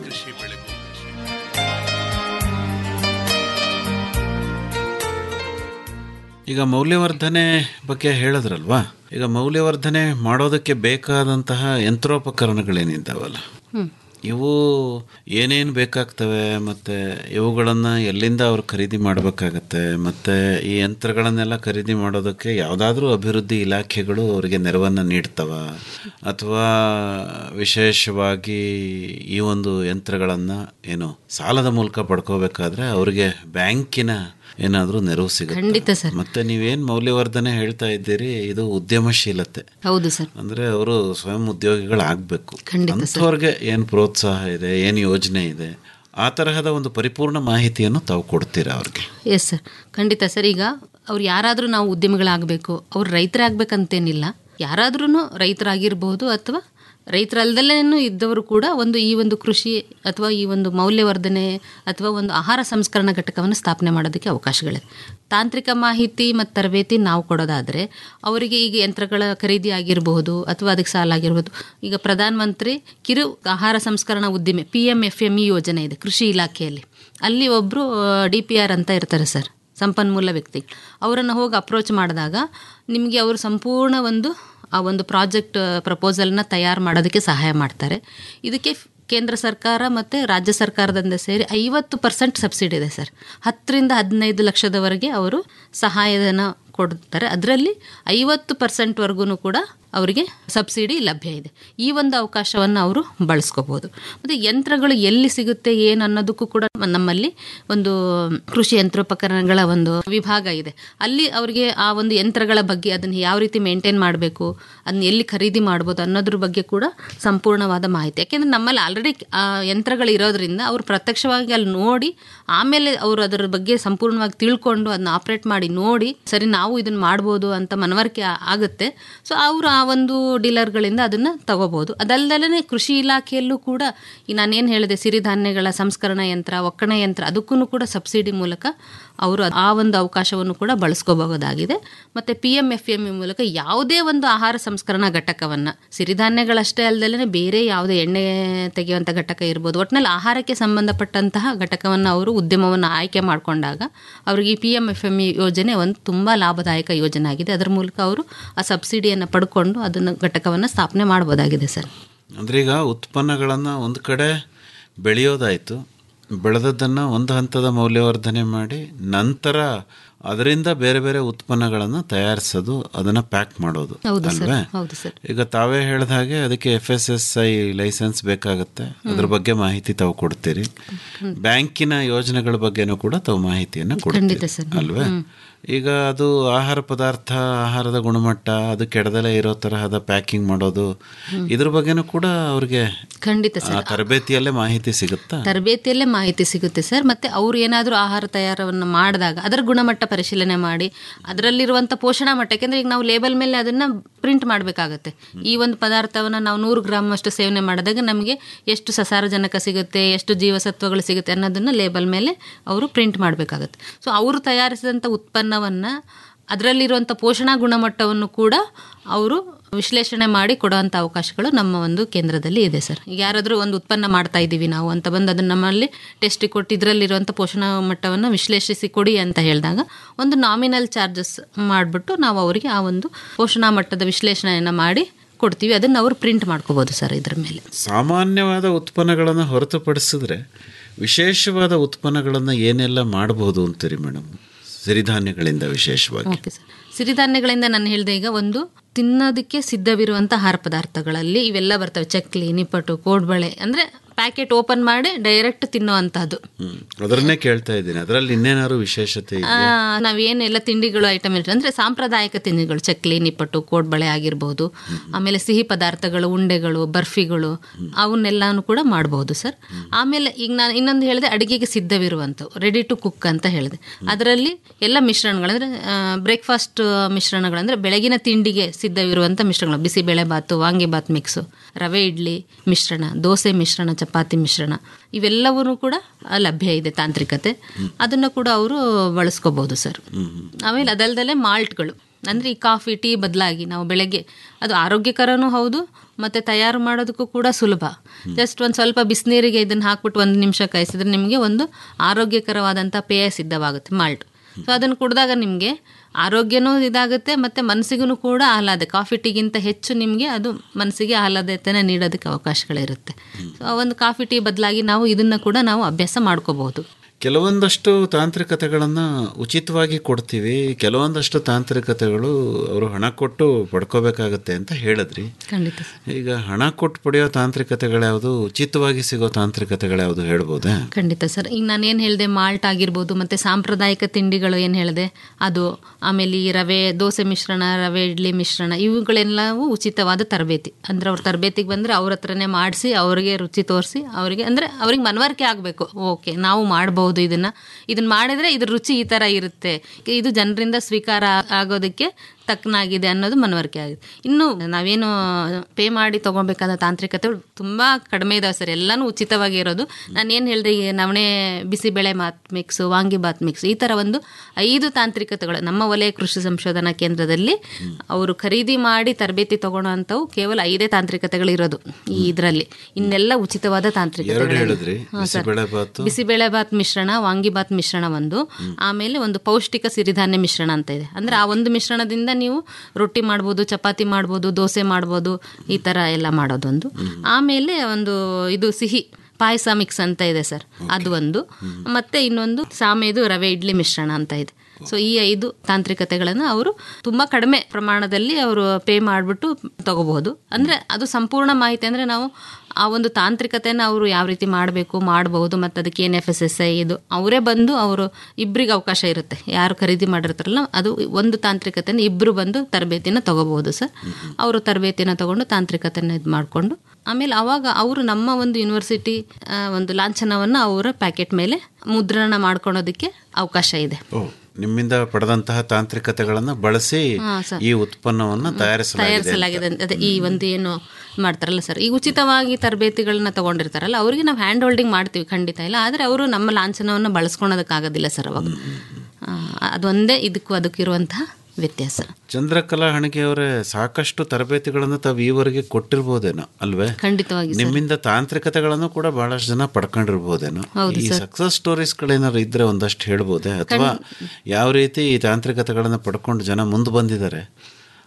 ಈಗ ಮೌಲ್ಯವರ್ಧನೆ ಬಗ್ಗೆ ಹೇಳಿದ್ರಲ್ವಾ ಈಗ ಮೌಲ್ಯವರ್ಧನೆ ಮಾಡೋದಕ್ಕೆ ಬೇಕಾದಂತಹ ಯಂತ್ರೋಪಕರಣಗಳೇನಿದ್ದಾವಲ್ಲ ಹ್ಮ್. ಇವು ಏನೇನು ಬೇಕಾಗ್ತವೆ ಮತ್ತು ಇವುಗಳನ್ನು ಎಲ್ಲಿಂದ ಅವ್ರು ಖರೀದಿ ಮಾಡಬೇಕಾಗತ್ತೆ ಮತ್ತು ಈ ಯಂತ್ರಗಳನ್ನೆಲ್ಲ ಖರೀದಿ ಮಾಡೋದಕ್ಕೆ ಯಾವುದಾದ್ರೂ ಅಭಿವೃದ್ಧಿ ಇಲಾಖೆಗಳು ಅವರಿಗೆ ನೆರವನ್ನು ನೀಡ್ತವ ಅಥವಾ ವಿಶೇಷವಾಗಿ ಈ ಒಂದು ಯಂತ್ರಗಳನ್ನು ಏನು ಸಾಲದ ಮೂಲಕ ಪಡ್ಕೋಬೇಕಾದ್ರೆ ಅವರಿಗೆ ಬ್ಯಾಂಕಿನ ಏನಾದರೂ ನೆರವು ಸಿಗುತ್ತೆ ಖಂಡಿತ ಸರ್ ಮತ್ತೆ ನೀವೇನು ಮೌಲ್ಯವರ್ಧನೆ ಹೇಳ್ತಾ ಇದ್ದೀರಿ ಇದು ಉದ್ಯಮಶೀಲತೆ ಹೌದು ಸರ್ ಅಂದ್ರೆ ಅವರು ಸ್ವಯಂ ಉದ್ಯೋಗಿಗಳಾಗಬೇಕು ಖಂಡಿತ ಸರ್. ಅಂಥವ್ರಿಗೆ ಏನು ಪ್ರೋತ್ಸಾಹ ಇದೆ ಏನು ಯೋಜನೆ ಇದೆ ಆ ತರಹದ ಒಂದು ಪರಿಪೂರ್ಣ ಮಾಹಿತಿಯನ್ನು ತಾವು ಕೊಡ್ತೀರಾ ಅವ್ರಿಗೆ ಎಸ್ ಸರ್ ಖಂಡಿತ ಸರ್ ಈಗ ಅವ್ರು ಯಾರಾದರೂ ನಾವು ಉದ್ಯಮಿಗಳಾಗಬೇಕು ಅವ್ರು ರೈತರಾಗಬೇಕಂತೇನಿಲ್ಲ ಯಾರಾದ್ರೂ ರೈತರಾಗಿರ್ಬೋದು ಅಥವಾ ರೈತರಲ್ದಲ್ಲೇನೂ ಇದ್ದವರು ಕೂಡ ಒಂದು ಈ ಒಂದು ಕೃಷಿ ಅಥವಾ ಈ ಒಂದು ಮೌಲ್ಯವರ್ಧನೆ ಅಥವಾ ಒಂದು ಆಹಾರ ಸಂಸ್ಕರಣಾ ಘಟಕವನ್ನು ಸ್ಥಾಪನೆ ಮಾಡೋದಕ್ಕೆ ಅವಕಾಶಗಳಿದೆ ತಾಂತ್ರಿಕ ಮಾಹಿತಿ ಮತ್ತು ತರಬೇತಿ ನಾವು ಕೊಡೋದಾದರೆ ಅವರಿಗೆ ಈಗ ಯಂತ್ರಗಳ ಖರೀದಿ ಆಗಿರಬಹುದು ಅಥವಾ ಅದಕ್ಕೆ ಸಾಲ ಆಗಿರ್ಬೋದು ಈಗ ಪ್ರಧಾನ ಮಂತ್ರಿ ಕಿರು ಆಹಾರ ಸಂಸ್ಕರಣಾ ಉದ್ದಿಮೆ P M F M E ಯೋಜನೆ ಇದೆ ಕೃಷಿ ಇಲಾಖೆಯಲ್ಲಿ ಅಲ್ಲಿ ಒಬ್ಬರು ಡಿ ಪಿ ಆರ್ ಅಂತ ಇರ್ತಾರೆ ಸರ್ ಸಂಪನ್ಮೂಲ ವ್ಯಕ್ತಿ ಅವರನ್ನು ಹೋಗಿ ಅಪ್ರೋಚ್ ಮಾಡಿದಾಗ ನಿಮಗೆ ಅವರು ಸಂಪೂರ್ಣ ಒಂದು ಆ ಒಂದು ಪ್ರಾಜೆಕ್ಟ್ ಪ್ರಪೋಸಲ್ನ ತಯಾರು ಮಾಡೋದಕ್ಕೆ ಸಹಾಯ ಮಾಡ್ತಾರೆ ಇದಕ್ಕೆ ಫ್- ಕೇಂದ್ರ ಸರ್ಕಾರ ಮತ್ತು ರಾಜ್ಯ ಸರ್ಕಾರದಿಂದ ಸೇರಿ ಐವತ್ತು ಪರ್ಸೆಂಟ್ ಸಬ್ಸಿಡಿ ಇದೆ ಸರ್ ಹತ್ತರಿಂದ ಹದಿನೈದು ಲಕ್ಷದವರೆಗೆ ಅವರು ಸಹಾಯಧನ ಕೊಡ್ತಾರೆ ಅದರಲ್ಲಿ ಐವತ್ತು ಪರ್ಸೆಂಟ್ವರೆಗೂ ಕೂಡ ಅವರಿಗೆ ಸಬ್ಸಿಡಿ ಲಭ್ಯ ಇದೆ ಈ ಒಂದು ಅವಕಾಶವನ್ನು ಅವರು ಬಳಸ್ಕೋಬೋದು ಮತ್ತು ಯಂತ್ರಗಳು ಎಲ್ಲಿ ಸಿಗುತ್ತೆ ಏನು ಅನ್ನೋದಕ್ಕೂ ಕೂಡ ನಮ್ಮಲ್ಲಿ ಒಂದು ಕೃಷಿ ಯಂತ್ರೋಪಕರಣಗಳ ಒಂದು ವಿಭಾಗ ಇದೆ ಅಲ್ಲಿ ಅವರಿಗೆ ಆ ಒಂದು ಯಂತ್ರಗಳ ಬಗ್ಗೆ ಅದನ್ನು ಯಾವ ರೀತಿ ಮೇಂಟೈನ್ ಮಾಡಬೇಕು ಅದನ್ನ ಎಲ್ಲಿ ಖರೀದಿ ಮಾಡ್ಬೋದು ಅನ್ನೋದ್ರ ಬಗ್ಗೆ ಕೂಡ ಸಂಪೂರ್ಣವಾದ ಮಾಹಿತಿ ಯಾಕೆಂದರೆ ನಮ್ಮಲ್ಲಿ ಆಲ್ರೆಡಿ ಆ ಯಂತ್ರಗಳು ಇರೋದ್ರಿಂದ ಅವರು ಪ್ರತ್ಯಕ್ಷವಾಗಿ ಅಲ್ಲಿ ನೋಡಿ ಆಮೇಲೆ ಅವರು ಅದರ ಬಗ್ಗೆ ಸಂಪೂರ್ಣವಾಗಿ ತಿಳ್ಕೊಂಡು ಅದನ್ನ ಆಪ್ರೇಟ್ ಮಾಡಿ ನೋಡಿ ಸರಿ ನಾವು ಇದನ್ನ ಮಾಡ್ಬೋದು ಅಂತ ಮನವರಿಕೆ ಆ- ಆಗುತ್ತೆ ಸೊ ಅವರು ಆ ಒಂದು ಡೀಲರ್ಗಳಿಂದ ಅದನ್ನು ತಗೋಬೋದು ಅದಲ್ಲದೆ ಕೃಷಿ ಇಲಾಖೆಯಲ್ಲೂ ಕೂಡ ಈ ನಾನೇನು ಹೇಳಿದೆ ಸಿರಿಧಾನ್ಯಗಳ ಸಂಸ್ಕರಣಾ ಯಂತ್ರ ಒಕ್ಕಣೆ ಯಂತ್ರ ಅದಕ್ಕೂ ಕೂಡ ಸಬ್ಸಿಡಿ ಮೂಲಕ ಅವರು ಆ ಒಂದು ಅವಕಾಶವನ್ನು ಕೂಡ ಬಳಸ್ಕೋಬಹುದಾಗಿದೆ ಮತ್ತು ಪಿ ಎಮ್ ಎಫ್ ಎಮ್ ಮೂಲಕ ಯಾವುದೇ ಒಂದು ಆಹಾರ ಸಂಸ್ಕರಣಾ ಘಟಕವನ್ನು ಸಿರಿಧಾನ್ಯಗಳಷ್ಟೇ ಅಲ್ಲದೆ ಬೇರೆ ಯಾವುದೇ ಎಣ್ಣೆ ತೆಗೆಯುವಂಥ ಘಟಕ ಇರ್ಬೋದು ಒಟ್ಟಿನಲ್ಲಿ ಆಹಾರಕ್ಕೆ ಸಂಬಂಧಪಟ್ಟಂತಹ ಘಟಕವನ್ನು ಅವರು ಉದ್ಯಮವನ್ನು ಆಯ್ಕೆ ಮಾಡಿಕೊಂಡಾಗ ಅವರಿಗೆ ಈ P M F M E ಯೋಜನೆ ಒಂದು ತುಂಬ ಲಾಭದಾಯಕ ಯೋಜನೆ ಆಗಿದೆ ಅದರ ಮೂಲಕ ಅವರು ಆ ಸಬ್ಸಿಡಿಯನ್ನು ಪಡ್ಕೊಂಡು ಅದನ್ನು ಘಟಕವನ್ನು ಸ್ಥಾಪನೆ ಮಾಡ್ಬೋದಾಗಿದೆ ಸರ್ ಅಂದ್ರೆ ಈಗ ಉತ್ಪನ್ನಗಳನ್ನು ಒಂದು ಕಡೆ ಬೆಳೆಯೋದಾಯಿತು ಬೆಳೆದದ್ದನ್ನು ಒಂದು ಹಂತದ ಮೌಲ್ಯವರ್ಧನೆ ಮಾಡಿ ನಂತರ ಅದರಿಂದ ಬೇರೆ ಬೇರೆ ಉತ್ಪನ್ನಗಳನ್ನು ತಯಾರಿಸೋದು ಅದನ್ನು ಪ್ಯಾಕ್ ಮಾಡೋದು ಹೌದು ಸರ್ ಅಲ್ವೇ ಹೌದು ಸರ್ ಈಗ ತಾವೇ ಹೇಳಿದ ಹಾಗೆ ಅದಕ್ಕೆ F S S I licence ಬೇಕಾಗುತ್ತೆ ಅದ್ರ ಬಗ್ಗೆ ಮಾಹಿತಿ ತಾವು ಕೊಡ್ತೀರಿ ಬ್ಯಾಂಕಿನ ಯೋಜನೆಗಳ ಬಗ್ಗೆನೂ ಕೂಡ ತಾವು ಮಾಹಿತಿಯನ್ನು ಖಂಡಿತ ಕೊಡ್ತೀರಿ ಸರ್. ಅಲ್ವೇ ಹ್ಮ್. ಈಗ ಅದು ಆಹಾರ ಪದಾರ್ಥ ಆಹಾರದ ಗುಣಮಟ್ಟ ಅದು ಕೆಡದಲೇ ಇರೋ ತರಹದ ಪ್ಯಾಕಿಂಗ್ ಮಾಡೋದು ಇದ್ರ ಬಗ್ಗೆನೂ ಕೂಡ ಅವ್ರಿಗೆ ಖಂಡಿತ ಆ ಸರ್ ತರಬೇತಿಯಲ್ಲೇ ಮಾಹಿತಿ ಸಿಗುತ್ತಾ ತರಬೇತಿಯಲ್ಲೇ ಮಾಹಿತಿ ಸಿಗುತ್ತೆ ಸರ್ ಮತ್ತೆ ಅವ್ರು ಏನಾದರೂ ಆಹಾರ ತಯಾರವನ್ನು ಮಾಡಿದಾಗ ಅದರ ಗುಣಮಟ್ಟ ಪರಿಶೀಲನೆ ಮಾಡಿ ಅದರಲ್ಲಿರುವಂಥ ಪೋಷಣಾ ಮಟ್ಟ ಯಾಕೆಂದ್ರೆ ಈಗ ನಾವು ಲೇಬಲ್ ಮೇಲೆ ಅದನ್ನ ಪ್ರಿಂಟ್ ಮಾಡಬೇಕಾಗತ್ತೆ ಈ ಒಂದು ಪದಾರ್ಥವನ್ನು ನಾವು ನೂರು ಗ್ರಾಮ್ ಅಷ್ಟು ಸೇವನೆ ಮಾಡಿದಾಗ ನಮಗೆ ಎಷ್ಟು ಸಸಾರಜನಕ ಸಿಗುತ್ತೆ ಎಷ್ಟು ಜೀವಸತ್ವಗಳು ಸಿಗುತ್ತೆ ಅನ್ನೋದನ್ನ ಲೇಬಲ್ ಮೇಲೆ ಅವರು ಪ್ರಿಂಟ್ ಮಾಡಬೇಕಾಗತ್ತೆ ಸೊ ಅವರು ತಯಾರಿಸಿದಂಥ ಉತ್ಪನ್ನವನ್ನು ಅದರಲ್ಲಿರುವಂಥ ಪೋಷಣಾ ಗುಣಮಟ್ಟವನ್ನು ಕೂಡ ಅವರು ವಿಶ್ಲೇಷಣೆ ಮಾಡಿ ಕೊಡುವಂಥ ಅವಕಾಶಗಳು ನಮ್ಮ ಒಂದು ಕೇಂದ್ರದಲ್ಲಿ ಇದೆ ಸರ್ ಈಗ ಯಾರಾದರೂ ಒಂದು ಉತ್ಪನ್ನ ಮಾಡ್ತಾ ಇದ್ದೀವಿ ನಾವು ಅಂತ ಬಂದು ಅದನ್ನು ನಮ್ಮಲ್ಲಿ ಟೆಸ್ಟಿಗೆ ಕೊಟ್ಟು ಇದರಲ್ಲಿರುವಂಥ ಪೋಷಣಾ ಮಟ್ಟವನ್ನು ವಿಶ್ಲೇಷಿಸಿ ಕೊಡಿ ಅಂತ ಹೇಳಿದಾಗ ಒಂದು ನಾಮಿನಲ್ ಚಾರ್ಜಸ್ ಮಾಡಿಬಿಟ್ಟು ನಾವು ಅವರಿಗೆ ಆ ಒಂದು ಪೋಷಣಾ ಮಟ್ಟದ ವಿಶ್ಲೇಷಣೆಯನ್ನು ಮಾಡಿ ಕೊಡ್ತೀವಿ ಅದನ್ನು ಅವರು ಪ್ರಿಂಟ್ ಮಾಡ್ಕೋಬೋದು ಸರ್ ಇದ್ರ ಮೇಲೆ ಸಾಮಾನ್ಯವಾದ ಉತ್ಪನ್ನಗಳನ್ನು ಹೊರತುಪಡಿಸಿದ್ರೆ ವಿಶೇಷವಾದ ಉತ್ಪನ್ನಗಳನ್ನು ಏನೆಲ್ಲ ಮಾಡಬಹುದು ಅಂತೀರಿ ಮೇಡಮ್ ಸಿರಿಧಾನ್ಯಗಳಿಂದ ವಿಶೇಷವಾಗಿ ಓಕೆ ಸರ್ ಸಿರಿಧಾನ್ಯಗಳಿಂದ ನಾನು ಹೇಳಿದೆ ಈಗ ಒಂದು ತಿನ್ನೋದಕ್ಕೆ ಸಿದ್ಧವಿರುವಂಥ ಆಹಾರ ಪದಾರ್ಥಗಳಲ್ಲಿ ಇವೆಲ್ಲ ಬರ್ತವೆ ಚಕ್ಲಿ ನಿಪ್ಪಟ್ಟು ಕೋಡ್ಬಳೆ ಅಂದರೆ ಪ್ಯಾಕೆಟ್ ಓಪನ್ ಮಾಡಿ ಡೈರೆಕ್ಟ್ ತಿನ್ನುವಂಥದ್ದು ಹ್ಮ್ ಅದನ್ನೇ ಕೇಳ್ತಾ ಇದ್ದೀನಿ ಅದರಲ್ಲಿ ಇನ್ನೇನಾದ್ರು ವಿಶೇಷತೆ ಆ, ಇದೆಯಾ ನಾವೇನೆಲ್ಲ ತಿಂಡಿಗಳು ಐಟಮ್ ಇರ್ತದೆ ಅಂದರೆ ಸಾಂಪ್ರದಾಯಿಕ ತಿಂಡಿಗಳು ಚಕ್ಲಿ ನಿಪ್ಪಟ್ಟು ಕೋಡ್ಬಳೆ ಆಗಿರ್ಬೋದು ಆಮೇಲೆ ಸಿಹಿ ಪದಾರ್ಥಗಳು ಉಂಡೆಗಳು ಬರ್ಫಿಗಳು ಅವನ್ನೆಲ್ಲಾನು ಕೂಡ ಮಾಡಬಹುದು ಸರ್ ಆಮೇಲೆ ಈಗ ನಾನು ಇನ್ನೊಂದು ಹೇಳಿದೆ ಅಡಿಗೆಗೆ ಸಿದ್ಧವಿರುವಂಥವು ರೆಡಿ ಟು ಕುಕ್ ಅಂತ ಹೇಳಿದೆ ಅದರಲ್ಲಿ ಎಲ್ಲ ಮಿಶ್ರಣಗಳು ಅಂದರೆ ಬ್ರೇಕ್ಫಾಸ್ಟ್ ಮಿಶ್ರಣಗಳು ಅಂದರೆ ಬೆಳಗಿನ ತಿಂಡಿಗೆ ಸಿದ್ಧವಿರುವಂಥ ಮಿಶ್ರಣಗಳು ಬಿಸಿಬೇಳೆ ಬಾತು ವಾಂಗಿಬಾತ್ ಮಿಕ್ಸು ರವೆ ಇಡ್ಲಿ ಮಿಶ್ರಣ ದೋಸೆ ಮಿಶ್ರಣ ಚಪಾತಿ ಮಿಶ್ರಣ ಇವೆಲ್ಲವೂ ಕೂಡ ಲಭ್ಯ ಇದೆ ತಾಂತ್ರಿಕತೆ ಅದನ್ನು ಕೂಡ ಅವರು ಬಳಸ್ಕೋಬಹುದು ಸರ್ ಆಮೇಲೆ ಅದಲ್ದಲ್ಲೇ ಮಾಲ್ಟ್ಗಳು ಅಂದರೆ ಈ ಕಾಫಿ ಟೀ ಬದಲಾಗಿ ನಾವು ಬೆಳಗ್ಗೆ ಅದು ಆರೋಗ್ಯಕರನೂ ಹೌದು ಮತ್ತು ತಯಾರು ಮಾಡೋದಕ್ಕೂ ಕೂಡ ಸುಲಭ ಜಸ್ಟ್ ಒಂದು ಸ್ವಲ್ಪ ಬಿಸಿನೀರಿಗೆ ಇದನ್ನು ಹಾಕ್ಬಿಟ್ಟು ಒಂದು ನಿಮಿಷ ಕಾಯಿಸಿದ್ರೆ ನಿಮಗೆ ಒಂದು ಆರೋಗ್ಯಕರವಾದಂಥ ಪೇಯ ಸಿದ್ಧವಾಗುತ್ತೆ ಮಾಲ್ಟ್ ಸೊ ಅದನ್ನು ಕುಡಿದಾಗ ನಿಮಗೆ ಆರೋಗ್ಯನೂ ಇದಾಗುತ್ತೆ ಮತ್ತು ಮನಸ್ಸಿಗೂ ಕೂಡ ಆಹ್ಲಾದ ಕಾಫಿ ಟೀಗಿಂತ ಹೆಚ್ಚು ನಿಮಗೆ ಅದು ಮನಸ್ಸಿಗೆ ಆಹ್ಲಾದತೆನ ನೀಡೋದಕ್ಕೆ ಅವಕಾಶಗಳಿರುತ್ತೆ ಸೊ ಆ ಒಂದು ಕಾಫಿ ಟೀ ಬದಲಾಗಿ ನಾವು ಇದನ್ನು ಕೂಡ ನಾವು ಅಭ್ಯಾಸ ಮಾಡ್ಕೋಬಹುದು ಕೆಲವೊಂದಷ್ಟು ತಾಂತ್ರಿಕತೆಗಳನ್ನು ಉಚಿತವಾಗಿ ಕೊಡ್ತೀವಿ ಕೆಲವೊಂದಷ್ಟು ತಾಂತ್ರಿಕತೆಗಳು ಅವರು ಹಣ ಕೊಟ್ಟು ಪಡ್ಕೋಬೇಕಾಗತ್ತೆ ಅಂತ ಹೇಳಿದ್ರಿ ಖಂಡಿತ ಈಗ ಹಣ ಕೊಟ್ಟು ಪಡೆಯೋ ತಾಂತ್ರಿಕತೆಗಳ್ಯಾವುದು ಉಚಿತವಾಗಿ ಸಿಗೋ ತಾಂತ್ರಿಕತೆಗಳ್ಯಾವುದು ಹೇಳ್ಬೋದಾ ಖಂಡಿತ ಸರ್ ಈಗ ನಾನು ಏನು ಹೇಳಿದೆ ಮಾಲ್ಟ್ ಆಗಿರ್ಬೋದು ಮತ್ತು ಸಾಂಪ್ರದಾಯಿಕ ತಿಂಡಿಗಳು ಏನು ಹೇಳಿದೆ ಅದು ಆಮೇಲೆ ಈ ರವೆ ದೋಸೆ ಮಿಶ್ರಣ ರವೆ ಇಡ್ಲಿ ಮಿಶ್ರಣ ಇವುಗಳೆಲ್ಲವೂ ಉಚಿತವಾದ ತರಬೇತಿ ಅಂದರೆ ಅವ್ರ ತರಬೇತಿಗೆ ಬಂದರೆ ಅವ್ರ ಹತ್ರನೇ ಮಾಡಿಸಿ ಅವರಿಗೆ ರುಚಿ ತೋರಿಸಿ ಅವರಿಗೆ ಅಂದರೆ ಅವ್ರಿಗೆ ಮನವರಿಕೆ ಆಗಬೇಕು ಓಕೆ ನಾವು ಮಾಡ್ಬೋದು ಇದನ್ನು ಇದನ್ನು ಮಾಡಿದರೆ ಇದ್ರ ರುಚಿ ಈ ಥರ ಇರುತ್ತೆ ಇದು ಜನರಿಂದ ಸ್ವೀಕಾರ ಆಗೋದಕ್ಕೆ ತಕ್ಕನಾಗಿದೆ ಅನ್ನೋದು ಮನವರಿಕೆ ಆಗಿದೆ ಇನ್ನು ನಾವೇನು ಪೇ ಮಾಡಿ ತೊಗೊಬೇಕಾದ ತಾಂತ್ರಿಕತೆಗಳು ತುಂಬ ಕಡಿಮೆ ಇದಾವೆ ಸರ್ ಎಲ್ಲನೂ ಉಚಿತವಾಗಿ ಇರೋದು ನಾನು ಏನು ಹೇಳಿದೆ ಈಗ ನವಣೆ ಬಿಸಿಬೇಳೆ ಮಾತ್ ಮಿಕ್ಸು ವಾಂಗಿಬಾತ್ ಮಿಕ್ಸ್ ಈ ಥರ ಒಂದು ಐದು ತಾಂತ್ರಿಕತೆಗಳು ನಮ್ಮ ವಲಯ ಕೃಷಿ ಸಂಶೋಧನಾ ಕೇಂದ್ರದಲ್ಲಿ ಅವರು ಖರೀದಿ ಮಾಡಿ ತರಬೇತಿ ತಗೊಳ್ಳೋ ಅಂಥವು ಕೇವಲ ಐದೇ ತಾಂತ್ರಿಕತೆಗಳು ಇರೋದು ಈ ಇದರಲ್ಲಿ ಇನ್ನೆಲ್ಲ ಉಚಿತವಾದ ಎರಡು ತಾಂತ್ರಿಕತೆಗಳು ಹೇಳಿದ್ರಿ ಹಾಂ ಸರ್. ಬಿಸಿಬೇಳೆ ಬಾತು ಬಿಸಿಬೇಳೆಬಾತ್ ಮಿಶ್ರಣ ವಾಂಗಿಬಾತ್ ಮಿಶ್ರಣ ಒಂದು ಆಮೇಲೆ ಒಂದು ಪೌಷ್ಟಿಕ ಸಿರಿಧಾನ್ಯ ಮಿಶ್ರಣ ಅಂತ ಇದೆ ಅಂದ್ರೆ ಆ ಒಂದು ಮಿಶ್ರಣದಿಂದ ನೀವು ರೊಟ್ಟಿ ಮಾಡ್ಬೋದು ಚಪಾತಿ ಮಾಡ್ಬೋದು ದೋಸೆ ಮಾಡ್ಬೋದು ಈ ಥರ ಎಲ್ಲ ಮಾಡೋದೊಂದು ಆಮೇಲೆ ಒಂದು ಇದು ಸಿಹಿ ಪಾಯಸ ಮಿಕ್ಸ್ ಅಂತ ಇದೆ ಸರ್ ಅದು ಒಂದು ಮತ್ತೆ ಇನ್ನೊಂದು ಸಾಮೇದು ರವೆ ಇಡ್ಲಿ ಮಿಶ್ರಣ ಅಂತ ಇದೆ ಸೊ ಈ ಐದು ತಾಂತ್ರಿಕತೆಗಳನ್ನು ಅವರು ತುಂಬ ಕಡಿಮೆ ಪ್ರಮಾಣದಲ್ಲಿ ಅವರು ಪೇ ಮಾಡಿಬಿಟ್ಟು ತಗೋಬಹುದು ಅಂದರೆ ಅದು ಸಂಪೂರ್ಣ ಮಾಹಿತಿ ಅಂದರೆ ನಾವು ಆ ಒಂದು ತಾಂತ್ರಿಕತೆನ ಅವರು ಯಾವ ರೀತಿ ಮಾಡಬೇಕು ಮಾಡಬಹುದು ಮತ್ತು ಅದಕ್ಕೆ ಏನು ಎಫ್ ಎಸ್ ಎಸ್ ಐ ಇದು ಅವರೇ ಬಂದು ಅವರು ಇಬ್ಬರಿಗೆ ಅವಕಾಶ ಇರುತ್ತೆ ಯಾರು ಖರೀದಿ ಮಾಡಿರ್ತಾರಲ್ಲ ಅದು ಒಂದು ತಾಂತ್ರಿಕತೆನ ಇಬ್ಬರು ಬಂದು ತರಬೇತಿನ ತಗೋಬಹುದು ಸರ್ ಅವರು ತರಬೇತಿನ ತಗೊಂಡು ತಾಂತ್ರಿಕತೆನ ಇದು ಮಾಡಿಕೊಂಡು ಆಮೇಲೆ ಅವಾಗ ಅವರು ನಮ್ಮ ಒಂದು ಯೂನಿವರ್ಸಿಟಿ ಆ, ಒಂದು ಲಾಂಛನವನ್ನು ಅವರ ಪ್ಯಾಕೆಟ್ ಮೇಲೆ ಮುದ್ರಣ ಮಾಡ್ಕೊಳೋದಕ್ಕೆ ಅವಕಾಶ ಇದೆ ಓ ನಿಮ್ಮಿಂದ ಪಡೆದಂತಹ ತಾಂತ್ರಿಕತೆಗಳನ್ನು ಬಳಸಿ ಹಾ, ಸರ್. ಈ ಉತ್ಪನ್ನವನ್ನು ತಯಾರಿಸಲಾಗಿದೆ ಅಂತ. ತಯಾರಿಸಲಾಗಿದೆ ಅಂತ. ಅದೇ ಈ ಒಂದು ಏನು ಮಾಡ್ತಾರಲ್ಲ ಸರ್ ಈಗ ಉಚಿತವಾಗಿ ತರಬೇತಿಗಳನ್ನ ತಗೊಂಡಿರ್ತಾರಲ್ಲ ಅವರಿಗೆ ನಾವು ಹ್ಯಾಂಡ್ ಹೋಲ್ಡಿಂಗ್ ಮಾಡ್ತೀವಿ ಖಂಡಿತ ಇಲ್ಲ ಆದರೆ ಅವರು ನಮ್ಮ ಲಾಂಛನವನ್ನು ಬಳಸ್ಕೊಳೋದಕ್ಕಾಗೋದಿಲ್ಲ ಸರ್ ಅವಾಗ ಆ, ಅದೊಂದೇ ಇದಕ್ಕೂ ಅದಕ್ಕಿರುವಂತಹ ವ್ಯತ್ಯಾಸ ಚಂದ್ರಕಲಾ ಹಣಿಗೆ ಅವರೇ ಸಾಕಷ್ಟು ತರಬೇತಿಗಳನ್ನು ತಾವು ಈವರೆಗೆ ಕೊಟ್ಟಿರ್ಬೋದೇನೋ ಅಲ್ವೇ ಖಂಡಿತವಾಗಿ ಸರ್ ನಿಮ್ಮಿಂದ ತಾಂತ್ರಿಕತೆಗಳನ್ನು ಕೂಡ ಬಹಳಷ್ಟು ಜನ ಪಡ್ಕೊಂಡಿರ್ಬೋದೇನೋ ಹೌದು ಈ ಸರ್. ಸಕ್ಸಸ್ ಸ್ಟೋರೀಸ್ಗಳೇನಾದ್ರು ಇದ್ರೆ ಒಂದಷ್ಟು ಹೇಳ್ಬೋದೇ ಅಥವಾ ಯಾವ ರೀತಿ ಈ ತಾಂತ್ರಿಕತೆಗಳನ್ನು ಪಡ್ಕೊಂಡು ಜನ ಮುಂದೆ ಬಂದಿದ್ದಾರೆ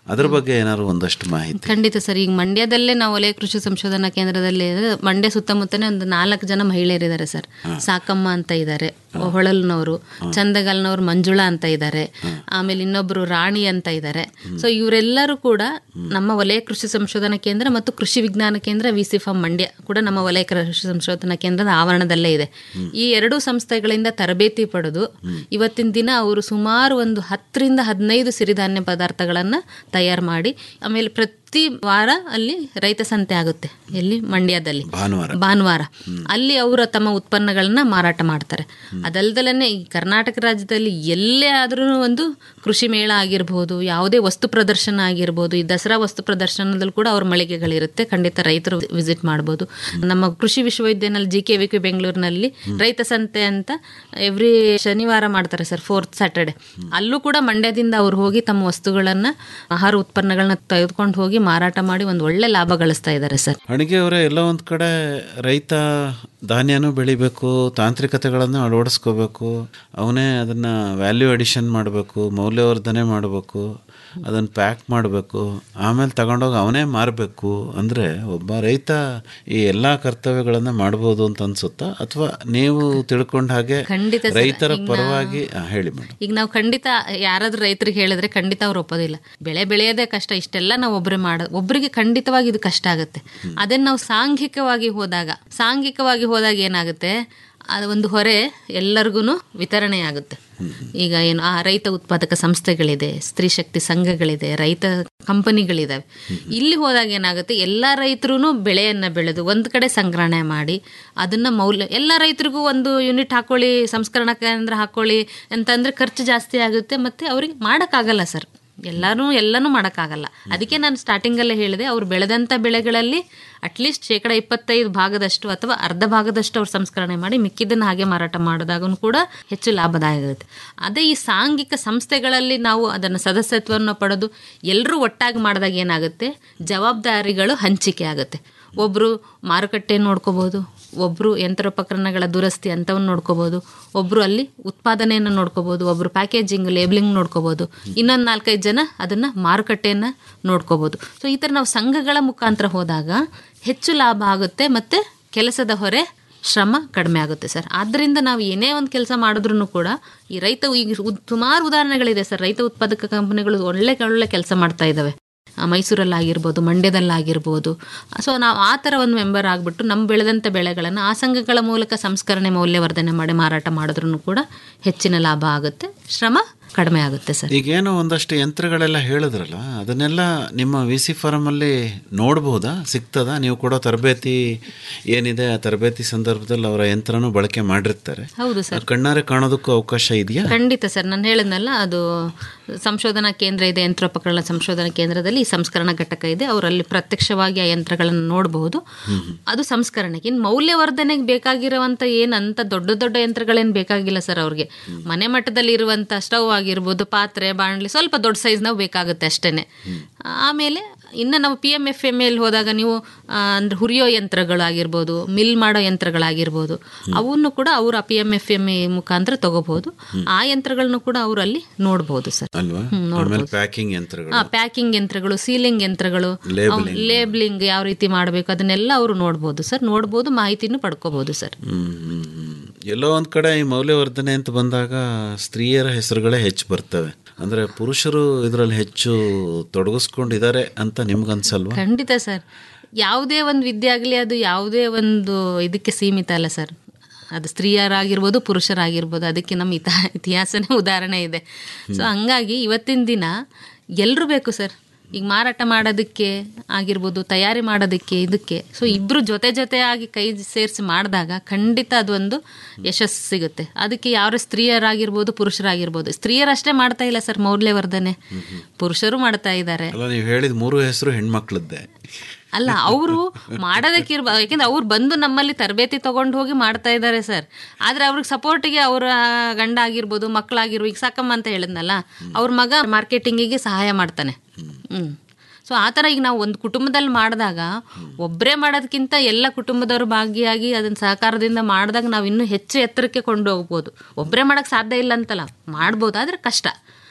ಅದ್ರ ಬಗ್ಗೆ ಏನಾದ್ರು ಒಂದಷ್ಟು ಮಾಹಿತಿ ಖಂಡಿತ ಸರ್ ಈಗ ಮಂಡ್ಯದಲ್ಲೇ ನಾವು ವಲಯ ಕೃಷಿ ಸಂಶೋಧನಾ ಕೇಂದ್ರದಲ್ಲಿ ಮಂಡ್ಯ ಸುತ್ತಮುತ್ತನೇ ಒಂದು ನಾಲ್ಕು ಜನ ಮಹಿಳೆಯರಿದ್ದಾರೆ ಸರ್ ಸಾಕಮ್ಮ ಅಂತ ಇದ್ದಾರೆ ಹೊಳಲ್ನವರು ಚಂದಗಲ್ನವ್ರು ಮಂಜುಳಾ ಅಂತ ಇದ್ದಾರೆ ಆಮೇಲೆ ಇನ್ನೊಬ್ರು ರಾಣಿ ಅಂತ ಇದ್ದಾರೆ ಸೊ ಇವರೆಲ್ಲರೂ ಕೂಡ ನಮ್ಮ ವಲಯ ಕೃಷಿ ಸಂಶೋಧನಾ ಕೇಂದ್ರ ಮತ್ತು ಕೃಷಿ ವಿಜ್ಞಾನ ಕೇಂದ್ರ ವಿ ಸಿ ಫಾರ್ಮ್ ಮಂಡ್ಯ ಕೂಡ ನಮ್ಮ ವಲಯ ಕೃಷಿ ಸಂಶೋಧನಾ ಕೇಂದ್ರದ ಆವರಣದಲ್ಲೇ ಇದೆ ಈ ಎರಡೂ ಸಂಸ್ಥೆಗಳಿಂದ ತರಬೇತಿ ಪಡೆದು ಇವತ್ತಿನ ದಿನ ಅವರು ಸುಮಾರು ಒಂದು ಹತ್ತರಿಂದ ಹದಿನೈದು ಸಿರಿಧಾನ್ಯ ಪದಾರ್ಥಗಳನ್ನು ತಯಾರು ಮಾಡಿ ಆಮೇಲೆ ಪ್ರತಿ ವಾರ ಅಲ್ಲಿ ರೈತ ಸಂತೆ ಆಗುತ್ತೆ ಎಲ್ಲಿ ಮಂಡ್ಯದಲ್ಲಿ ಭಾನುವಾರ ಭಾನುವಾರ ಅಲ್ಲಿ ಅವರು ತಮ್ಮ ಉತ್ಪನ್ನಗಳನ್ನ ಮಾರಾಟ ಮಾಡ್ತಾರೆ ಅದಲ್ದಲೇ ಈ ಕರ್ನಾಟಕ ರಾಜ್ಯದಲ್ಲಿ ಎಲ್ಲೇ ಆದ್ರೂ ಒಂದು ಕೃಷಿ ಮೇಳ ಆಗಿರ್ಬೋದು ಯಾವುದೇ ವಸ್ತು ಪ್ರದರ್ಶನ ಆಗಿರ್ಬೋದು ಈ ದಸರಾ ವಸ್ತು ಪ್ರದರ್ಶನದಲ್ಲಿ ಕೂಡ ಅವ್ರ ಮಳಿಗೆಗಳಿರುತ್ತೆ ಖಂಡಿತ ರೈತರು ವಿಸಿಟ್ ಮಾಡ್ಬೋದು ನಮ್ಮ ಕೃಷಿ ವಿಶ್ವವಿದ್ಯಾನಿಲಯ ಜಿ ಕೆ ವಿ ಕೆ ಬೆಂಗಳೂರಿನಲ್ಲಿ ರೈತ ಸಂತೆ ಅಂತ ಎವ್ರಿ ಶನಿವಾರ ಮಾಡ್ತಾರೆ ಸರ್ ಫೋರ್ತ್ ಸ್ಯಾಟರ್ಡೆ ಅಲ್ಲೂ ಕೂಡ ಮಂಡ್ಯದಿಂದ ಅವ್ರು ಹೋಗಿ ತಮ್ಮ ವಸ್ತುಗಳನ್ನ ಆಹಾರ ಉತ್ಪನ್ನಗಳನ್ನ ತೆಗೆದುಕೊಂಡು ಹೋಗಿ ಮಾರಾಟ ಮಾಡಿ ಒಂದು ಒಳ್ಳೆ ಲಾಭ ಗಳಿಸ್ತಾ ಇದ್ದಾರೆ ಸರ್ ಅಣಿಗೆ ಅವರೇ ಎಲ್ಲ ಒಂದು ಕಡೆ ರೈತ ಧಾನ್ಯನೂ ಬೆಳಿಬೇಕು ತಾಂತ್ರಿಕತೆಗಳನ್ನು ಅಳವಡಿಸ್ಕೋಬೇಕು ಅವನೇ ಅದನ್ನು ವ್ಯಾಲ್ಯೂ ಅಡಿಷನ್ ಮಾಡಬೇಕು ಮೌಲ್ಯವರ್ಧನೆ ಮಾಡಬೇಕು ಅದನ್ನು ಪ್ಯಾಕ್ ಮಾಡಬೇಕು ಆಮೇಲೆ ತಗೊಂಡೋಗಿ ಅವನೇ ಮಾರಬೇಕು ಅಂದರೆ ಒಬ್ಬ ರೈತ ಈ ಎಲ್ಲ ಕರ್ತವ್ಯಗಳನ್ನು ಮಾಡ್ಬೋದು ಅಂತ ಅನ್ಸುತ್ತಾ ಅಥವಾ ನೀವು ತಿಳ್ಕೊಂಡ ಹಾಗೆ ಖಂಡಿತ ಸರ್. ರೈತರ ಈಗ ಪರವಾಗಿ ಆ, ಹೇಳಿ ಮೇಡಮ್ ಈಗ ನಾವು ಖಂಡಿತ ಯಾರಾದ್ರೂ ರೈತರಿಗೆ ಹೇಳಿದ್ರೆ ಖಂಡಿತ ಅವ್ರು ಒಪ್ಪೋದಿಲ್ಲ ಬೆಳೆ ಬೆಳೆಯೋದೇ ಕಷ್ಟ ಇಷ್ಟೆಲ್ಲ ನಾವು ಒಬ್ಬರೇ ಮಾಡೋದು ಒಬ್ಬರಿಗೆ ಖಂಡಿತವಾಗಿ ಇದು ಕಷ್ಟ ಆಗುತ್ತೆ ಅದನ್ನ ನಾವು ಸಾಂಘಿಕವಾಗಿ ಹೋದಾಗ ಸಾಂಘಿಕವಾಗಿ ಹೋದಾಗ ಏನಾಗುತ್ತೆ ಅದು ಒಂದು ಹೊರೆ ಎಲ್ಲರಿಗೂ ವಿತರಣೆ ಆಗುತ್ತೆ ಈಗ ಏನು ಆ ರೈತ ಉತ್ಪಾದಕ ಸಂಸ್ಥೆಗಳಿದೆ ಸ್ತ್ರೀ ಶಕ್ತಿ ಸಂಘಗಳಿದೆ ರೈತ ಕಂಪನಿಗಳಿದಾವೆ ಇಲ್ಲಿ ಹೋದಾಗ ಏನಾಗುತ್ತೆ ಎಲ್ಲ ರೈತರು ಬೆಳೆಯನ್ನ ಬೆಳೆದು ಒಂದು ಕಡೆ ಸಂಗ್ರಹಣೆ ಮಾಡಿ ಅದನ್ನ ಮೌಲ್ಯ ಎಲ್ಲ ರೈತರಿಗೂ ಒಂದು ಯೂನಿಟ್ ಹಾಕೊಳ್ಳಿ ಸಂಸ್ಕರಣಾ ಕೇಂದ್ರ ಹಾಕೊಳ್ಳಿ ಅಂತಂದ್ರೆ ಖರ್ಚು ಜಾಸ್ತಿ ಆಗುತ್ತೆ ಮತ್ತೆ ಅವ್ರಿಗೆ ಮಾಡೋಕ್ಕಾಗಲ್ಲ ಸರ್ ಎಲ್ಲರೂ ಎಲ್ಲನೂ ಮಾಡೋಕ್ಕಾಗಲ್ಲ ಅದಕ್ಕೆ ನಾನು ಸ್ಟಾರ್ಟಿಂಗಲ್ಲೇ ಹೇಳಿದೆ ಅವ್ರು ಬೆಳೆದಂಥ ಬೆಳೆಗಳಲ್ಲಿ ಅಟ್ಲೀಸ್ಟ್ ಶೇಕಡ ಇಪ್ಪತ್ತೈದು ಭಾಗದಷ್ಟು ಅಥವಾ ಅರ್ಧ ಭಾಗದಷ್ಟು ಅವ್ರು ಸಂಸ್ಕರಣೆ ಮಾಡಿ ಮಿಕ್ಕಿದ್ದನ್ನು ಹಾಗೆ ಮಾರಾಟ ಮಾಡಿದಾಗೂ ಕೂಡ ಹೆಚ್ಚು ಲಾಭದಾಯಕ ಆಗುತ್ತೆ ಅದೇ ಈ ಸಾಂಘಿಕ ಸಂಸ್ಥೆಗಳಲ್ಲಿ ನಾವು ಅದನ್ನು ಸದಸ್ಯತ್ವವನ್ನು ಪಡೆದು ಎಲ್ಲರೂ ಒಟ್ಟಾಗಿ ಮಾಡಿದಾಗ ಏನಾಗುತ್ತೆ ಜವಾಬ್ದಾರಿಗಳು ಹಂಚಿಕೆ ಆಗುತ್ತೆ ಒಬ್ಬರು ಮಾರುಕಟ್ಟೆ ನೋಡ್ಕೋಬೋದು ಒಬ್ಬರು ಯಂತ್ರೋಪಕರಣಗಳ ದುರಸ್ತಿ ಅಂಥವನ್ನು ನೋಡ್ಕೋಬೋದು ಒಬ್ಬರು ಅಲ್ಲಿ ಉತ್ಪಾದನೆಯನ್ನು ನೋಡ್ಕೋಬೋದು ಒಬ್ಬರು ಪ್ಯಾಕೇಜಿಂಗ್ ಲೇಬಲಿಂಗ್ ನೋಡ್ಕೋಬೋದು ಇನ್ನೊಂದು ನಾಲ್ಕೈದು ಜನ ಅದನ್ನು ಮಾರುಕಟ್ಟೆಯನ್ನು ನೋಡ್ಕೋಬೋದು ಸೊ ಈ ಥರ ನಾವು ಸಂಘಗಳ ಮುಖಾಂತರ ಹೋದಾಗ ಹೆಚ್ಚು ಲಾಭ ಆಗುತ್ತೆ ಮತ್ತು ಕೆಲಸದ ಹೊರೆ ಶ್ರಮ ಕಡಿಮೆ ಆಗುತ್ತೆ ಸರ್ ಆದ್ದರಿಂದ ನಾವು ಏನೇ ಒಂದು ಕೆಲಸ ಮಾಡಿದ್ರು ಕೂಡ ಈ ರೈತ ಈಗ ಉದ್- ಸುಮಾರು ಉದಾಹರಣೆಗಳಿದೆ ಸರ್ ರೈತ ಉತ್ಪಾದಕ ಕಂಪನಿಗಳು ಒಳ್ಳೆ ಒಳ್ಳೆ ಕೆಲಸ ಮಾಡ್ತಾ ಇದ್ದಾವೆ ಆ, ಮೈಸೂರಲ್ಲಾಗಿರ್ಬೋದು ಮಂಡ್ಯದಲ್ಲಾಗಿರ್ಬೋದು ಸೊ ನಾವು ಆ ಥರ ಒಂದು ಮೆಂಬರ್ ಆಗಿಬಿಟ್ಟು ನಮ್ಮ ಬೆಳೆದಂಥ ಬೆಳೆಗಳನ್ನು ಆ ಸಂಘಗಳ ಮೂಲಕ ಸಂಸ್ಕರಣೆ ಮೌಲ್ಯವರ್ಧನೆ ಮಾಡಿ ಮಾರಾಟ ಮಾಡಿದ್ರೂ ಕೂಡ ಹೆಚ್ಚಿನ ಲಾಭ ಆಗುತ್ತೆ ಶ್ರಮ ಕಡಿಮೆ ಆಗುತ್ತೆ ಸರ್ ಈಗೇನೋ ಒಂದಷ್ಟು ಯಂತ್ರಗಳೆಲ್ಲ ಹೇಳಿದ್ರಲ್ಲ ಅದನ್ನೆಲ್ಲ ನಿಮ್ಮ ವಿ ಸಿ ಫಾರಮಲ್ಲಿ ನೋಡ್ಬೋದಾ ಸಿಗ್ತದಾ ನೀವು ಕೊಡೋ ತರಬೇತಿ ಏನಿದೆ ಆ ತರಬೇತಿ ಸಂದರ್ಭದಲ್ಲಿ ಅವರ ಯಂತ್ರನೂ ಬಳಕೆ ಮಾಡಿರ್ತಾರೆ ಹೌದು ಸರ್ ಅದು ಕಣ್ಣಾರೆ ಕಾಣೋದಕ್ಕೂ ಅವಕಾಶ ಇದೆಯಾ ಖಂಡಿತ ಸರ್ ನಾನು ಹೇಳಿದ್ನಲ್ಲ ಅದು ಸಂಶೋಧನಾ ಕೇಂದ್ರ ಇದೆ ಯಂತ್ರೋಪಕರಣ ಸಂಶೋಧನಾ ಕೇಂದ್ರದಲ್ಲಿ ಈ ಸಂಸ್ಕರಣಾ ಘಟಕ ಇದೆ ಅವರಲ್ಲಿ ಪ್ರತ್ಯಕ್ಷವಾಗಿ ಆ ಯಂತ್ರಗಳನ್ನು ನೋಡಬಹುದು ಅದು ಸಂಸ್ಕರಣೆಗೆ ಇನ್ನು ಮೌಲ್ಯವರ್ಧನೆಗೆ ಬೇಕಾಗಿರುವಂಥ ಏನಂತ ದೊಡ್ಡ ದೊಡ್ಡ ಯಂತ್ರಗಳೇನು ಬೇಕಾಗಿಲ್ಲ ಸರ್ ಅವ್ರಿಗೆ ಮನೆ ಮಟ್ಟದಲ್ಲಿ ಇರುವಂಥ ಸ್ಟವ್ ಆಗಿರ್ಬೋದು ಪಾತ್ರೆ ಬಾಣಲಿ ಸ್ವಲ್ಪ ದೊಡ್ಡ ಸೈಜ್ನವು ಬೇಕಾಗುತ್ತೆ ಅಷ್ಟೇ ಆಮೇಲೆ ಇನ್ನು ನಾವು P M F M L ಹೋದಾಗ ನೀವು ಆ, ಅಂದ್ರೆ ಹುರಿಯೋ ಯಂತ್ರಗಳಾಗಿರ್ಬೋದು ಮಿಲ್ ಮಾಡೋ ಯಂತ್ರಗಳಾಗಿರ್ಬೋದು ಅವನ್ನು ಕೂಡ ಅವರು P M F M A ಮುಖಾಂತರ ತಗೋಬಹುದು ಆ ಯಂತ್ರಗಳನ್ನು ಕೂಡ ಅವರು ಅಲ್ಲಿ ನೋಡ್ಬೋದು ಸರ್ ಅಲ್ವಾ ಹ್ಮ್, ನೋಡ್ಬೋದು. ಆಮೇಲೆ ಪ್ಯಾಕಿಂಗ್ ಯಂತ್ರಗಳು ಆ ಪ್ಯಾಕಿಂಗ್ ಯಂತ್ರಗಳು ಸೀಲಿಂಗ್ ಯಂತ್ರಗಳು Labeling. ಲೇಬ್ಲಿಂಗ್ ಯಾವ ರೀತಿ ಮಾಡಬೇಕು ಅದನ್ನೆಲ್ಲ ಅವರು ನೋಡ್ಬೋದು ಸರ್ ನೋಡ್ಬೋದು ಮಾಹಿತಿನೂ ಪಡ್ಕೋಬಹುದು ಸರ್ ಹ್ಮ್, ಹ್ಮ್, ಹ್ಮ್. ಎಲ್ಲೋ ಒಂದ್ ಕಡೆ ಈ ಮೌಲ್ಯವರ್ಧನೆ ಅಂತ ಬಂದಾಗ ಸ್ತ್ರೀಯರ ಹೆಸರುಗಳೇ ಹೆಚ್ಚು ಬರ್ತವೆ ಅಂದ್ರೆ ಪುರುಷರು ಇದರಲ್ಲಿ ಹೆಚ್ಚು ತೊಡಗಿಸ್ಕೊಂಡಿದ್ದಾರೆ ಅಂತ ನಿಮ್ಗನ್ಸಲ್ವಾ ಖಂಡಿತ ಸರ್ ಯಾವುದೇ ಒಂದು ವಿದ್ಯೆ ಆಗಲಿ ಅದು ಯಾವುದೇ ಒಂದು ಇದಕ್ಕೆ ಸೀಮಿತ ಅಲ್ಲ ಸರ್ ಅದು ಸ್ತ್ರೀಯರಾಗಿರ್ಬೋದು ಪುರುಷರಾಗಿರ್ಬೋದು ಅದಕ್ಕೆ ನಮ್ಮ ಇತ ಇತಿಹಾಸನೇ ಉದಾಹರಣೆ ಇದೆ ಸೊ ಹಂಗಾಗಿ ಇವತ್ತಿನ ದಿನ ಎಲ್ಲರೂ ಬೇಕು ಸರ್ ಈಗ ಮಾರಾಟ ಮಾಡೋದಕ್ಕೆ ಆಗಿರ್ಬೋದು ತಯಾರಿ ಮಾಡೋದಕ್ಕೆ ಇದಕ್ಕೆ ಸೊ ಇಬ್ಬರು ಜೊತೆ ಜೊತೆಯಾಗಿ ಕೈ ಸೇರಿಸಿ ಮಾಡಿದಾಗ ಖಂಡಿತ ಅದೊಂದು ಯಶಸ್ಸು ಸಿಗುತ್ತೆ ಅದಕ್ಕೆ ಯಾರು ಸ್ತ್ರೀಯರಾಗಿರ್ಬೋದು ಪುರುಷರಾಗಿರ್ಬೋದು ಸ್ತ್ರೀಯರಷ್ಟೇ ಮಾಡ್ತಾ ಇಲ್ಲ ಸರ್ ಮೌಲ್ಯವರ್ಧನೆ ಪುರುಷರು ಮಾಡ್ತಾ ಇದ್ದಾರೆ ಅಲ್ಲ ನೀವು ಹೇಳಿದ ಮೂರು ಹೆಸರು ಹೆಣ್ಮಕ್ಳದ್ದೇ ಅಲ್ಲ ಅವರು ಮಾಡೋದಕ್ಕಿರ್ಬ ಯಾಕೆಂದ್ರೆ ಅವ್ರು ಬಂದು ನಮ್ಮಲ್ಲಿ ತರಬೇತಿ ತಗೊಂಡು ಹೋಗಿ ಮಾಡ್ತಾ ಇದ್ದಾರೆ ಸರ್ ಆದ್ರೆ ಅವ್ರಿಗೆ ಸಪೋರ್ಟಿಗೆ ಅವರ ಗಂಡ ಆಗಿರ್ಬೋದು ಮಕ್ಕಳಾಗಿರ್ಬೋದು ಈಗ ಸಾಕಮ್ಮ ಅಂತ ಹೇಳಿದ್ನಲ್ಲ ಅವ್ರ ಮಗ ಮಾರ್ಕೆಟಿಂಗಿಗೆ ಸಹಾಯ ಮಾಡ್ತಾನೆ ಹ್ಮ್ ಸೊ ಆ ಥರ ಈಗ ನಾವು ಒಂದು ಕುಟುಂಬದಲ್ಲಿ ಮಾಡಿದಾಗ ಒಬ್ಬರೇ ಮಾಡೋದಕ್ಕಿಂತ ಎಲ್ಲ ಕುಟುಂಬದವರು ಭಾಗಿಯಾಗಿ ಅದನ್ನ ಸಹಕಾರದಿಂದ ಮಾಡಿದಾಗ ನಾವು ಇನ್ನೂ ಹೆಚ್ಚು ಎತ್ತರಕ್ಕೆ ಕೊಂಡು ಹೋಗ್ಬೋದು ಒಬ್ಬರೇ ಮಾಡೋಕ್ಕೆ ಸಾಧ್ಯ ಇಲ್ಲ ಅಂತಲ್ಲ ಮಾಡ್ಬೋದು ಆದರೆ ಕಷ್ಟ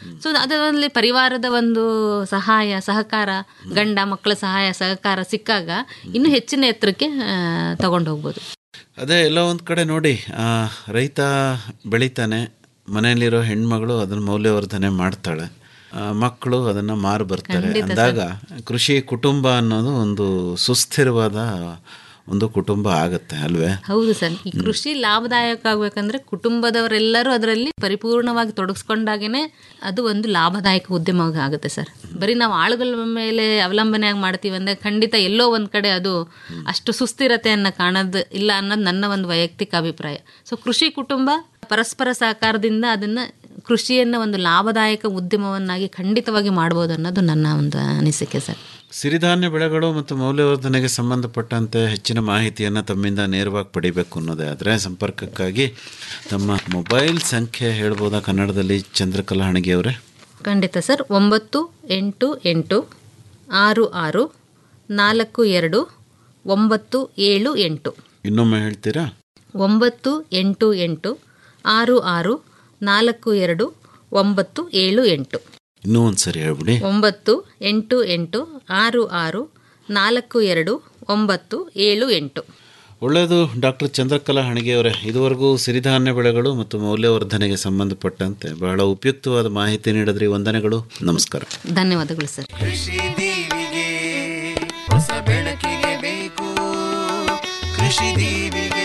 ಸೊ ಅದರಲ್ಲಿ ಪರಿವಾರದ ಒಂದು ಸಹಾಯ ಸಹಕಾರ ಗಂಡ ಮಕ್ಕಳ ಸಹಾಯ ಸಹಕಾರ ಸಿಕ್ಕಾಗ ಇನ್ನೂ ಹೆಚ್ಚಿನ ಎತ್ತರಕ್ಕೆ ತಗೊಂಡು ಹೋಗ್ಬೋದು ಅದೇ ಎಲ್ಲ ಒಂದು ಕಡೆ ನೋಡಿ ಆ, ರೈತ ಬೆಳಿತಾನೆ ಮನೆಯಲ್ಲಿರೋ ಹೆಣ್ಮಗಳು ಅದನ್ನ ಮೌಲ್ಯವರ್ಧನೆ ಮಾಡ್ತಾಳೆ ಆ, ಮಕ್ಕಳು ಅದನ್ನು ಮಾರು ಬರ್ತಾರೆ ಖಂಡಿತ ಅಂದಾಗ ಕೃಷಿ ಕುಟುಂಬ ಅನ್ನೋದು ಒಂದು ಸುಸ್ಥಿರವಾದ ಒಂದು ಕುಟುಂಬ ಆಗುತ್ತೆ ಅಲ್ವೇ ಹೌದು ಸರ್ ಈ ಕೃಷಿ ಲಾಭದಾಯಕ ಆಗ್ಬೇಕಂದ್ರೆ ಕುಟುಂಬದವರೆಲ್ಲರೂ ಅದರಲ್ಲಿ ಪರಿಪೂರ್ಣವಾಗಿ ತೊಡಗಿಸ್ಕೊಂಡಾಗೇನೆ ಅದು ಒಂದು ಲಾಭದಾಯಕ ಉದ್ಯಮ ಆಗುತ್ತೆ ಸರ್ ಬರೀ ನಾವು ಆಳುಗಳ ಮೇಲೆ ಅವಲಂಬನೆಯಾಗಿ ಮಾಡ್ತೀವಿ ಅಂದ್ರೆ ಖಂಡಿತ ಎಲ್ಲೋ ಒಂದ್ ಕಡೆ ಅದು ಅಷ್ಟು ಸುಸ್ಥಿರತೆಯನ್ನ ಕಾಣೋದು ಇಲ್ಲ ಅನ್ನೋದು ನನ್ನ ಒಂದು ವೈಯಕ್ತಿಕ ಅಭಿಪ್ರಾಯ ಸೊ ಕೃಷಿ ಕುಟುಂಬ ಪರಸ್ಪರ ಸಹಕಾರದಿಂದ ಅದನ್ನ ಕೃಷಿಯನ್ನ ಒಂದು ಲಾಭದಾಯಕ ಉದ್ಯಮವನ್ನಾಗಿ ಖಂಡಿತವಾಗಿ ಮಾಡ್ಬೋದು ಅನ್ನೋದು ನನ್ನ ಒಂದು ಅನಿಸಿಕೆ ಸರ್ ಸಿರಿಧಾನ್ಯ ಬೆಳೆಗಳು ಮತ್ತು ಮೌಲ್ಯವರ್ಧನೆಗೆ ಸಂಬಂಧಪಟ್ಟಂತೆ ಹೆಚ್ಚಿನ ಮಾಹಿತಿಯನ್ನು ತಮ್ಮಿಂದ ನೇರವಾಗಿ ಪಡಿಬೇಕು ಅನ್ನೋದೇ ಆದರೆ ಸಂಪರ್ಕಕ್ಕಾಗಿ ತಮ್ಮ ಮೊಬೈಲ್ ಸಂಖ್ಯೆ ಹೇಳ್ಬೋದಾ ಕನ್ನಡದಲ್ಲಿ ಚಂದ್ರಕಲಾ ಹಣಗಿಯವರೇ ಖಂಡಿತ ಸರ್ ಒಂಬತ್ತು ಎಂಟು ಎಂಟು ಆರು ಆರು ನಾಲ್ಕು ಎರಡು ಒಂಬತ್ತು ಏಳು ಎಂಟು ಇನ್ನೊಮ್ಮೆ ಹೇಳ್ತೀರಾ ಒಂಬತ್ತು ಎಂಟು ಎಂಟು ಆರು ಆರು ನಾಲ್ಕು ಎರಡು ಒಂಬತ್ತು ಏಳು ಎಂಟು ಇನ್ನೂ ಒಂದು ಸರಿ ಹೇಳ್ಬಿಡಿ ಒಂಬತ್ತು ಎಂಟು ಎಂಟು ಆರು ಆರು ನಾಲ್ಕು ಎರಡು ಒಂಬತ್ತು ಏಳು ಎಂಟು ಒಳ್ಳೆಯದು ಡಾಕ್ಟರ್ ಚಂದ್ರಕಲಾ ಹಣಿಗೆಯವರೇ ಇದುವರೆಗೂ ಸಿರಿಧಾನ್ಯ ಬೆಳೆಗಳು ಮತ್ತು ಮೌಲ್ಯವರ್ಧನೆಗೆ ಸಂಬಂಧಪಟ್ಟಂತೆ ಬಹಳ ಉಪಯುಕ್ತವಾದ ಮಾಹಿತಿ ನೀಡಿದ್ರಿ ವಂದನೆಗಳು ನಮಸ್ಕಾರ ಧನ್ಯವಾದಗಳು ಸರ್ ಕೃಷಿ ದೀವಿಗೆ ಹೊಸ ಬೆಳಕಿಗೆ ಬೇಕು ಕೃಷಿ ದೀವಿಗೆ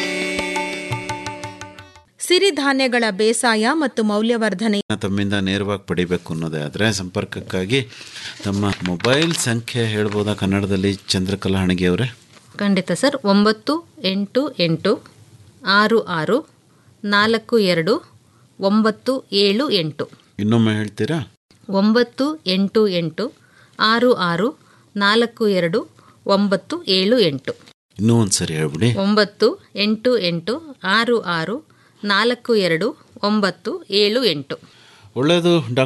ಸಿರಿಧಾನ್ಯಗಳ ಬೇಸಾಯ ಮತ್ತು ಮೌಲ್ಯವರ್ಧನೆ ತಮ್ಮಿಂದ ನೇರವಾಗಿ ಪಡಿಬೇಕು ಅನ್ನೋದೇ ಆದರೆ ಸಂಪರ್ಕಕ್ಕಾಗಿ ತಮ್ಮ ಮೊಬೈಲ್ ಸಂಖ್ಯೆ ಹೇಳ್ಬೋದಾ ಕನ್ನಡದಲ್ಲಿ ಚಂದ್ರಕಲಾ ಹಣಿಗೆಯವರೇ ಖಂಡಿತ ಸರ್ ಒಂಬತ್ತು ಎಂಟು ಎಂಟು ಆರು ಆರು ನಾಲ್ಕು ಎರಡು ಒಂಬತ್ತು ಏಳು ಎಂಟು ಇನ್ನೊಮ್ಮೆ ಹೇಳ್ತೀರಾ ಒಂಬತ್ತು ಎಂಟು ಎಂಟು ಆರು ಆರು ನಾಲ್ಕು ಎರಡು ಒಂಬತ್ತು ಏಳು ಎಂಟು ಇನ್ನೂ ಒಂದು ಸರಿ ಹೇಳ್ಬಿಡಿ ಒಂಬತ್ತು ಎಂಟು ಎಂಟು ಆರು ಆರು ನಾಲ್ಕು ಎರಡು ಒಂಬತ್ತು ಏಳು ಎಂಟು ಒಳ್ಳೆಯದು ಡಾಕ್ಟರ್